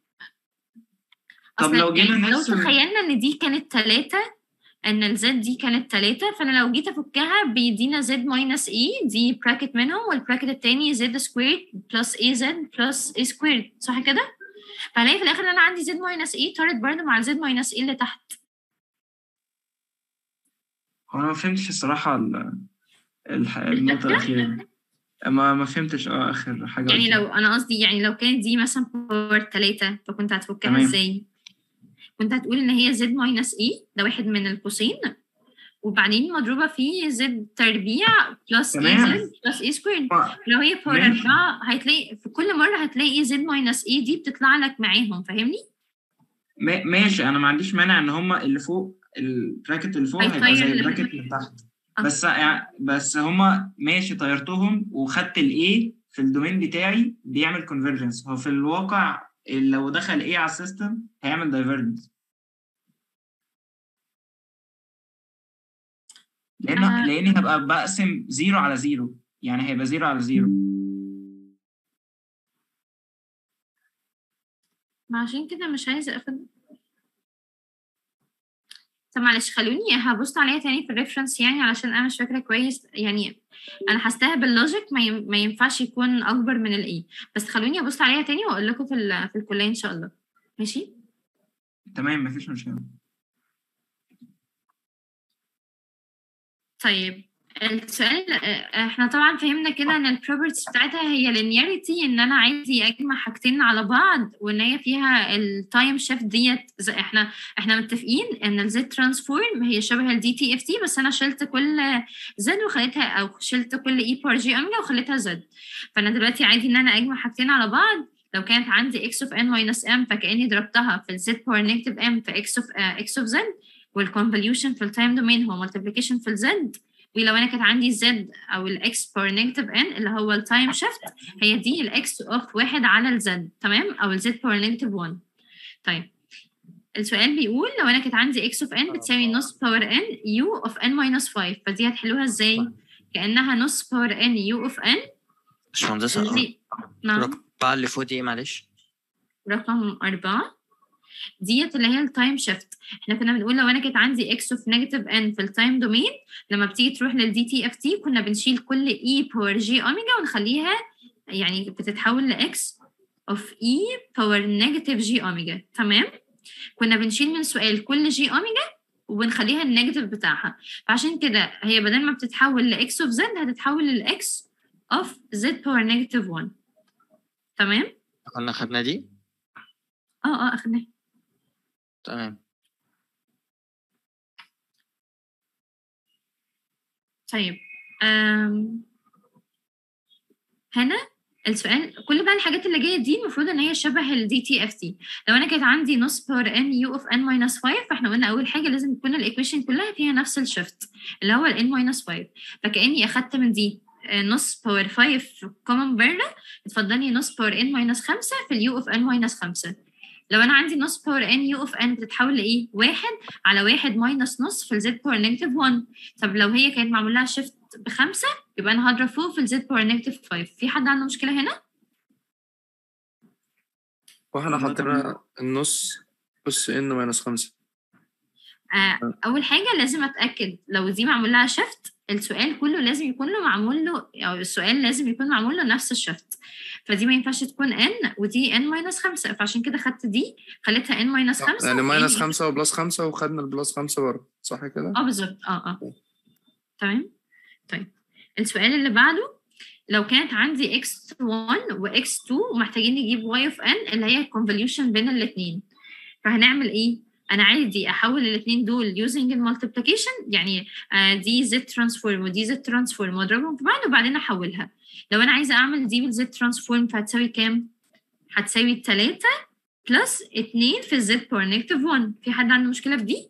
طب أصل لو جينا يعني لو نرسم- تخيلنا ان دي كانت تلاتة ان الزد دي كانت تلاتة فانا لو جيت افكها بيدينا زد ماينس اي دي براكت منهم والبراكت التاني زد سكويرد بلس اي زد بلس اي سكويرد صح كده؟ فهلاقي في الاخر ان انا عندي زد ماينس اي طارت برضه مع الزد ماينس اي اللي تحت هو انا ما فهمتش الصراحه ال- الح- النقطه الفكرة؟ الاخيره دي ما ما فهمتش اه اخر حاجه يعني قلتها. لو انا قصدي يعني لو كانت دي مثلا باور تلاتة فكنت هتفكها تمام. ازاي؟ كنت هتقول ان هي زد ماينس اي ده واحد من القوسين وبعدين مضروبة في زد تربيع بلس اي تمام. زد بلس اي سكويرد ما- لو هي باور ماشي. أربعة هتلاقي في كل مرة هتلاقي زد ماينس اي دي بتطلع لك معاهم فاهمني؟ ما- ماشي انا ما عنديش مانع ان هما اللي فوق البراكت اللي فوق هيبقى هيطير زي اللي البراكت تحت. اللي تحت آه. بس يعني بس هما ماشي طيرتهم وخدت الايه في الدومين بتاعي بيعمل كونفرجنس هو في الواقع لو دخل ايه على السيستم هيعمل دايفرجنس لان آه. لاني هبقى بقسم زيرو على زيرو يعني هيبقى زيرو على زيرو ما عشان كده مش عايزة اخد طب معلش خلوني هبص عليها تاني في الريفرنس يعني علشان انا مش فاكرة كويس يعني انا حاساها باللوجيك ما, ي... ما ينفعش يكون اكبر من الاي بس خلوني ابص عليها تاني واقول لكم في ال... في الكلية ان شاء الله ماشي تمام مفيش مشكله طيب السؤال آه، احنا طبعا فهمنا كده ان البروبرتيز بتاعتها هي linearity ان انا عايزي اجمع حاجتين على بعض وان هي فيها التايم شيفت ديت زي احنا احنا متفقين ان الزد ترانسفورم هي شبه الدي تي اف تي بس انا شلت كل زد وخليتها او شلت كل اي بار جي اوميجا وخليتها زد فانا دلوقتي عادي ان انا اجمع حاجتين على بعض لو كانت عندي x of n minus m فكاني ضربتها في الزد باور نيجاتيف m في x of uh, x of z والconvolution في التايم دومين هو multiplication في الزد ولو انا كانت عندي زد او الاكس بار نيجاتيف ان اللي هو التايم شيفت هي دي الاكس اوف واحد على الزد تمام او الزد بار نيجاتيف 1 طيب السؤال بيقول لو انا كانت عندي اكس اوف ان بتساوي نص باور ان يو اوف ان ماينس 5 فدي هتحلوها ازاي؟ كانها نص باور ان يو اوف ان باشمهندسة دي نعم رقم أربعة اللي فوق دي إيه معلش رقم أربعة ديت اللي هي التايم شيفت احنا كنا بنقول لو انا كانت عندي اكس اوف نيجاتيف ان في التايم دومين لما بتيجي تروح للدي تي اف تي كنا بنشيل كل اي باور جي اوميجا ونخليها يعني بتتحول لاكس اوف اي باور نيجاتيف جي اوميجا تمام كنا بنشيل من سؤال كل جي اوميجا وبنخليها النيجاتيف بتاعها فعشان كده هي بدل ما بتتحول لاكس اوف زد هتتحول للاكس اوف زد باور نيجاتيف 1 تمام كنا خدنا دي اه اه اخدناها تمام طيب أم هنا السؤال كل بقى الحاجات اللي جايه دي المفروض ان هي شبه الدي تي اف تي لو انا كانت عندي نص باور ان يو اوف ان ماينس 5 فاحنا قلنا اول حاجه لازم تكون الايكويشن كلها فيها نفس الشيفت اللي هو الان ماينس 5 فكاني اخدت من دي آه، نص باور 5 كومن بره اتفضل لي نص باور ان ماينس 5 في اليو اوف ان ماينس 5 لو انا عندي نص باور ان يو اوف ان بتتحول لايه؟ واحد على واحد ماينس نص في الزد باور نيجاتيف 1 طب لو هي كانت معمول لها شيفت بخمسه يبقى انا هضرب فوق في الزد باور نيجاتيف 5 في حد عنده مشكله هنا؟ واحنا والله حطينا النص اس ان ماينس خمسة آه اول حاجه لازم اتاكد لو دي معمول لها شيفت السؤال كله لازم يكون له معمول له او السؤال لازم يكون معمول له نفس الشيفت فدي ما ينفعش تكون ان ودي ان ماينس 5 فعشان كده خدت دي خليتها ان ماينس 5 يعني ماينس خمسة وبلس خمسة وخدنا البلس خمسة بره صح كده؟ اه بالظبط اه اه تمام طيب السؤال اللي بعده لو كانت عندي x1 و x2 ومحتاجين نجيب y of n اللي هي convolution بين الاثنين فهنعمل ايه؟ انا عادي احول الاثنين دول using المالتيبليكيشن يعني آه دي z ترانسفورم ودي z ترانسفورم واضربهم في بعض وبعدين احولها لو انا عايزه اعمل دي بالz ترانسفورم فهتساوي كام؟ هتساوي 3 بلس 2 في الz باور نيجاتيف 1 في حد عنده مشكله في دي؟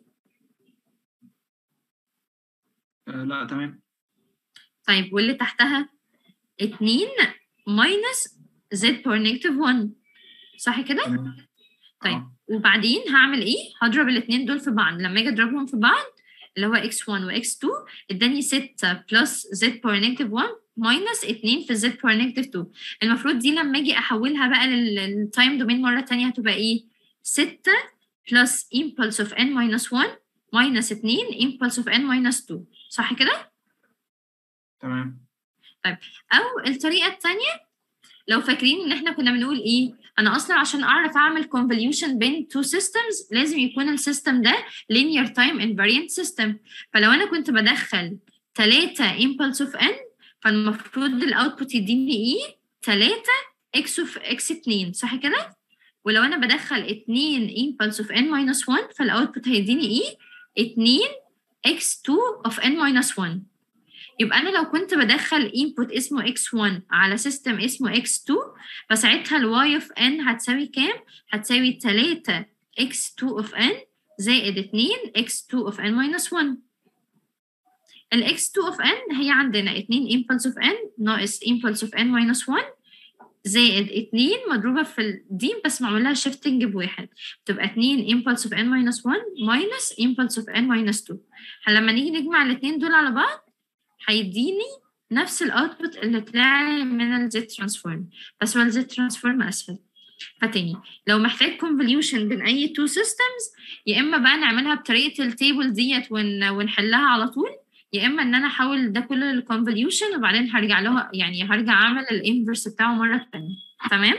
آه لا تمام طيب واللي تحتها 2 ماينس زد باور نيجاتيف 1 صح كده؟ تمام طيب آه. وبعدين هعمل ايه؟ هضرب الاثنين دول في بعض لما اجي اضربهم في بعض اللي هو x1 و x2 اداني 6 بلس زد باور نيجاتيف 1 ماينس 2 في زد باور نيجاتيف 2 المفروض دي لما اجي احولها بقى للتايم دومين مره ثانيه هتبقى ايه؟ 6 بلس impulse of n minus 1 ماينس 2 impulse of n minus 2 صح كده؟ تمام او الطريقه الثانيه لو فاكرين ان احنا كنا بنقول ايه انا اصلا عشان اعرف اعمل convolution بين two systems لازم يكون السيستم ده linear time invariant system فلو انا كنت بدخل 3 impulse of n فالمفروض الاوتبوت يديني ايه 3 x of x2 صح كده ولو انا بدخل 2 impulse of n minus 1 فالاوتبوت هيديني ايه 2 x2 of n minus 1 يبقى انا لو كنت بدخل input اسمه x1 على سيستم اسمه x2 فساعتها ال y of n هتساوي كام؟ هتساوي 3 x2 of n زائد 2 x2 of n minus 1 ال x2 of n هي عندنا 2 impulse of n ناقص impulse of n minus 1 زائد 2 مضروبة في ال دي بس معمول لها shifting بواحد تبقى 2 impulse of n minus 1 minus impulse of n minus 2 لما نيجي نجمع الاثنين دول على بعض هيديني نفس الاوتبوت اللي طلع لي من الزد ترانسفورم بس هو الزد ترانسفورم اسهل فتاني لو محتاج convolution بين اي تو systems يا اما بقى نعملها بطريقه التيبل ديت ون... ونحلها على طول يا اما ان انا احول ده كله للconvolution وبعدين هرجع له يعني هرجع اعمل الانفرس بتاعه مره تانية تمام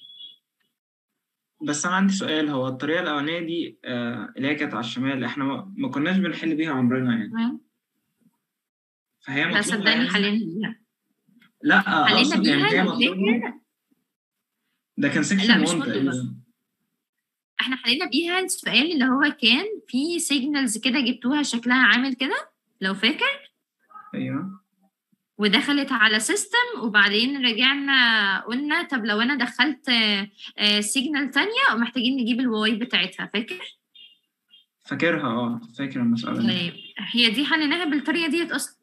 بس انا عندي سؤال هو الطريقه الاولانيه دي آه اللي هي كانت على الشمال احنا ما ما كناش بنحل بيها عمرنا يعني تمام فهي لا مطلوبه صدقني يعني حلينا بيها لا حلينا اقصد يعني بيها هي لو مطلوبه فاكر ده كان لا سيكشن مش 1 مطلوبة. تقريبا احنا حلينا بيها السؤال اللي هو كان في سيجنالز كده جبتوها شكلها عامل كده لو فاكر ايوه ودخلت على سيستم وبعدين رجعنا قلنا طب لو انا دخلت سيجنال تانية ومحتاجين نجيب الواي بتاعتها فاكر فاكرها اه فاكر المسألة دي طيب هي دي حليناها بالطريقه ديت اصلا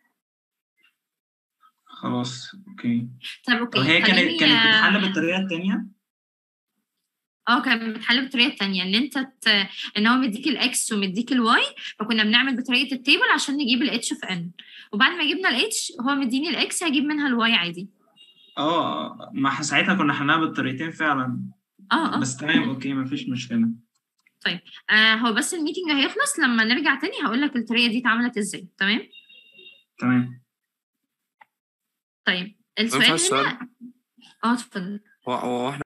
خلاص اوكي طب اوكي وهي كانت خليني- كانت بتتحل بالطريقة التانية اه كان بتحل بالطريقه التانية ان انت ت... ان هو مديك الاكس ومديك الواي فكنا بنعمل بطريقه التيبل عشان نجيب الاتش في ان وبعد ما جبنا الاتش هو مديني الاكس هجيب منها الواي عادي اه ما احنا ساعتها كنا حلناها بالطريقتين فعلا اه اه بس تمام اوكي مفيش مشكلة آه هو بس الميتنج هيخلص لما نرجع تاني هقول لك الطريقه دي اتعملت ازاي تمام تمام طيب ينفع السؤال السؤال هنا اه اتفضل هو هو احنا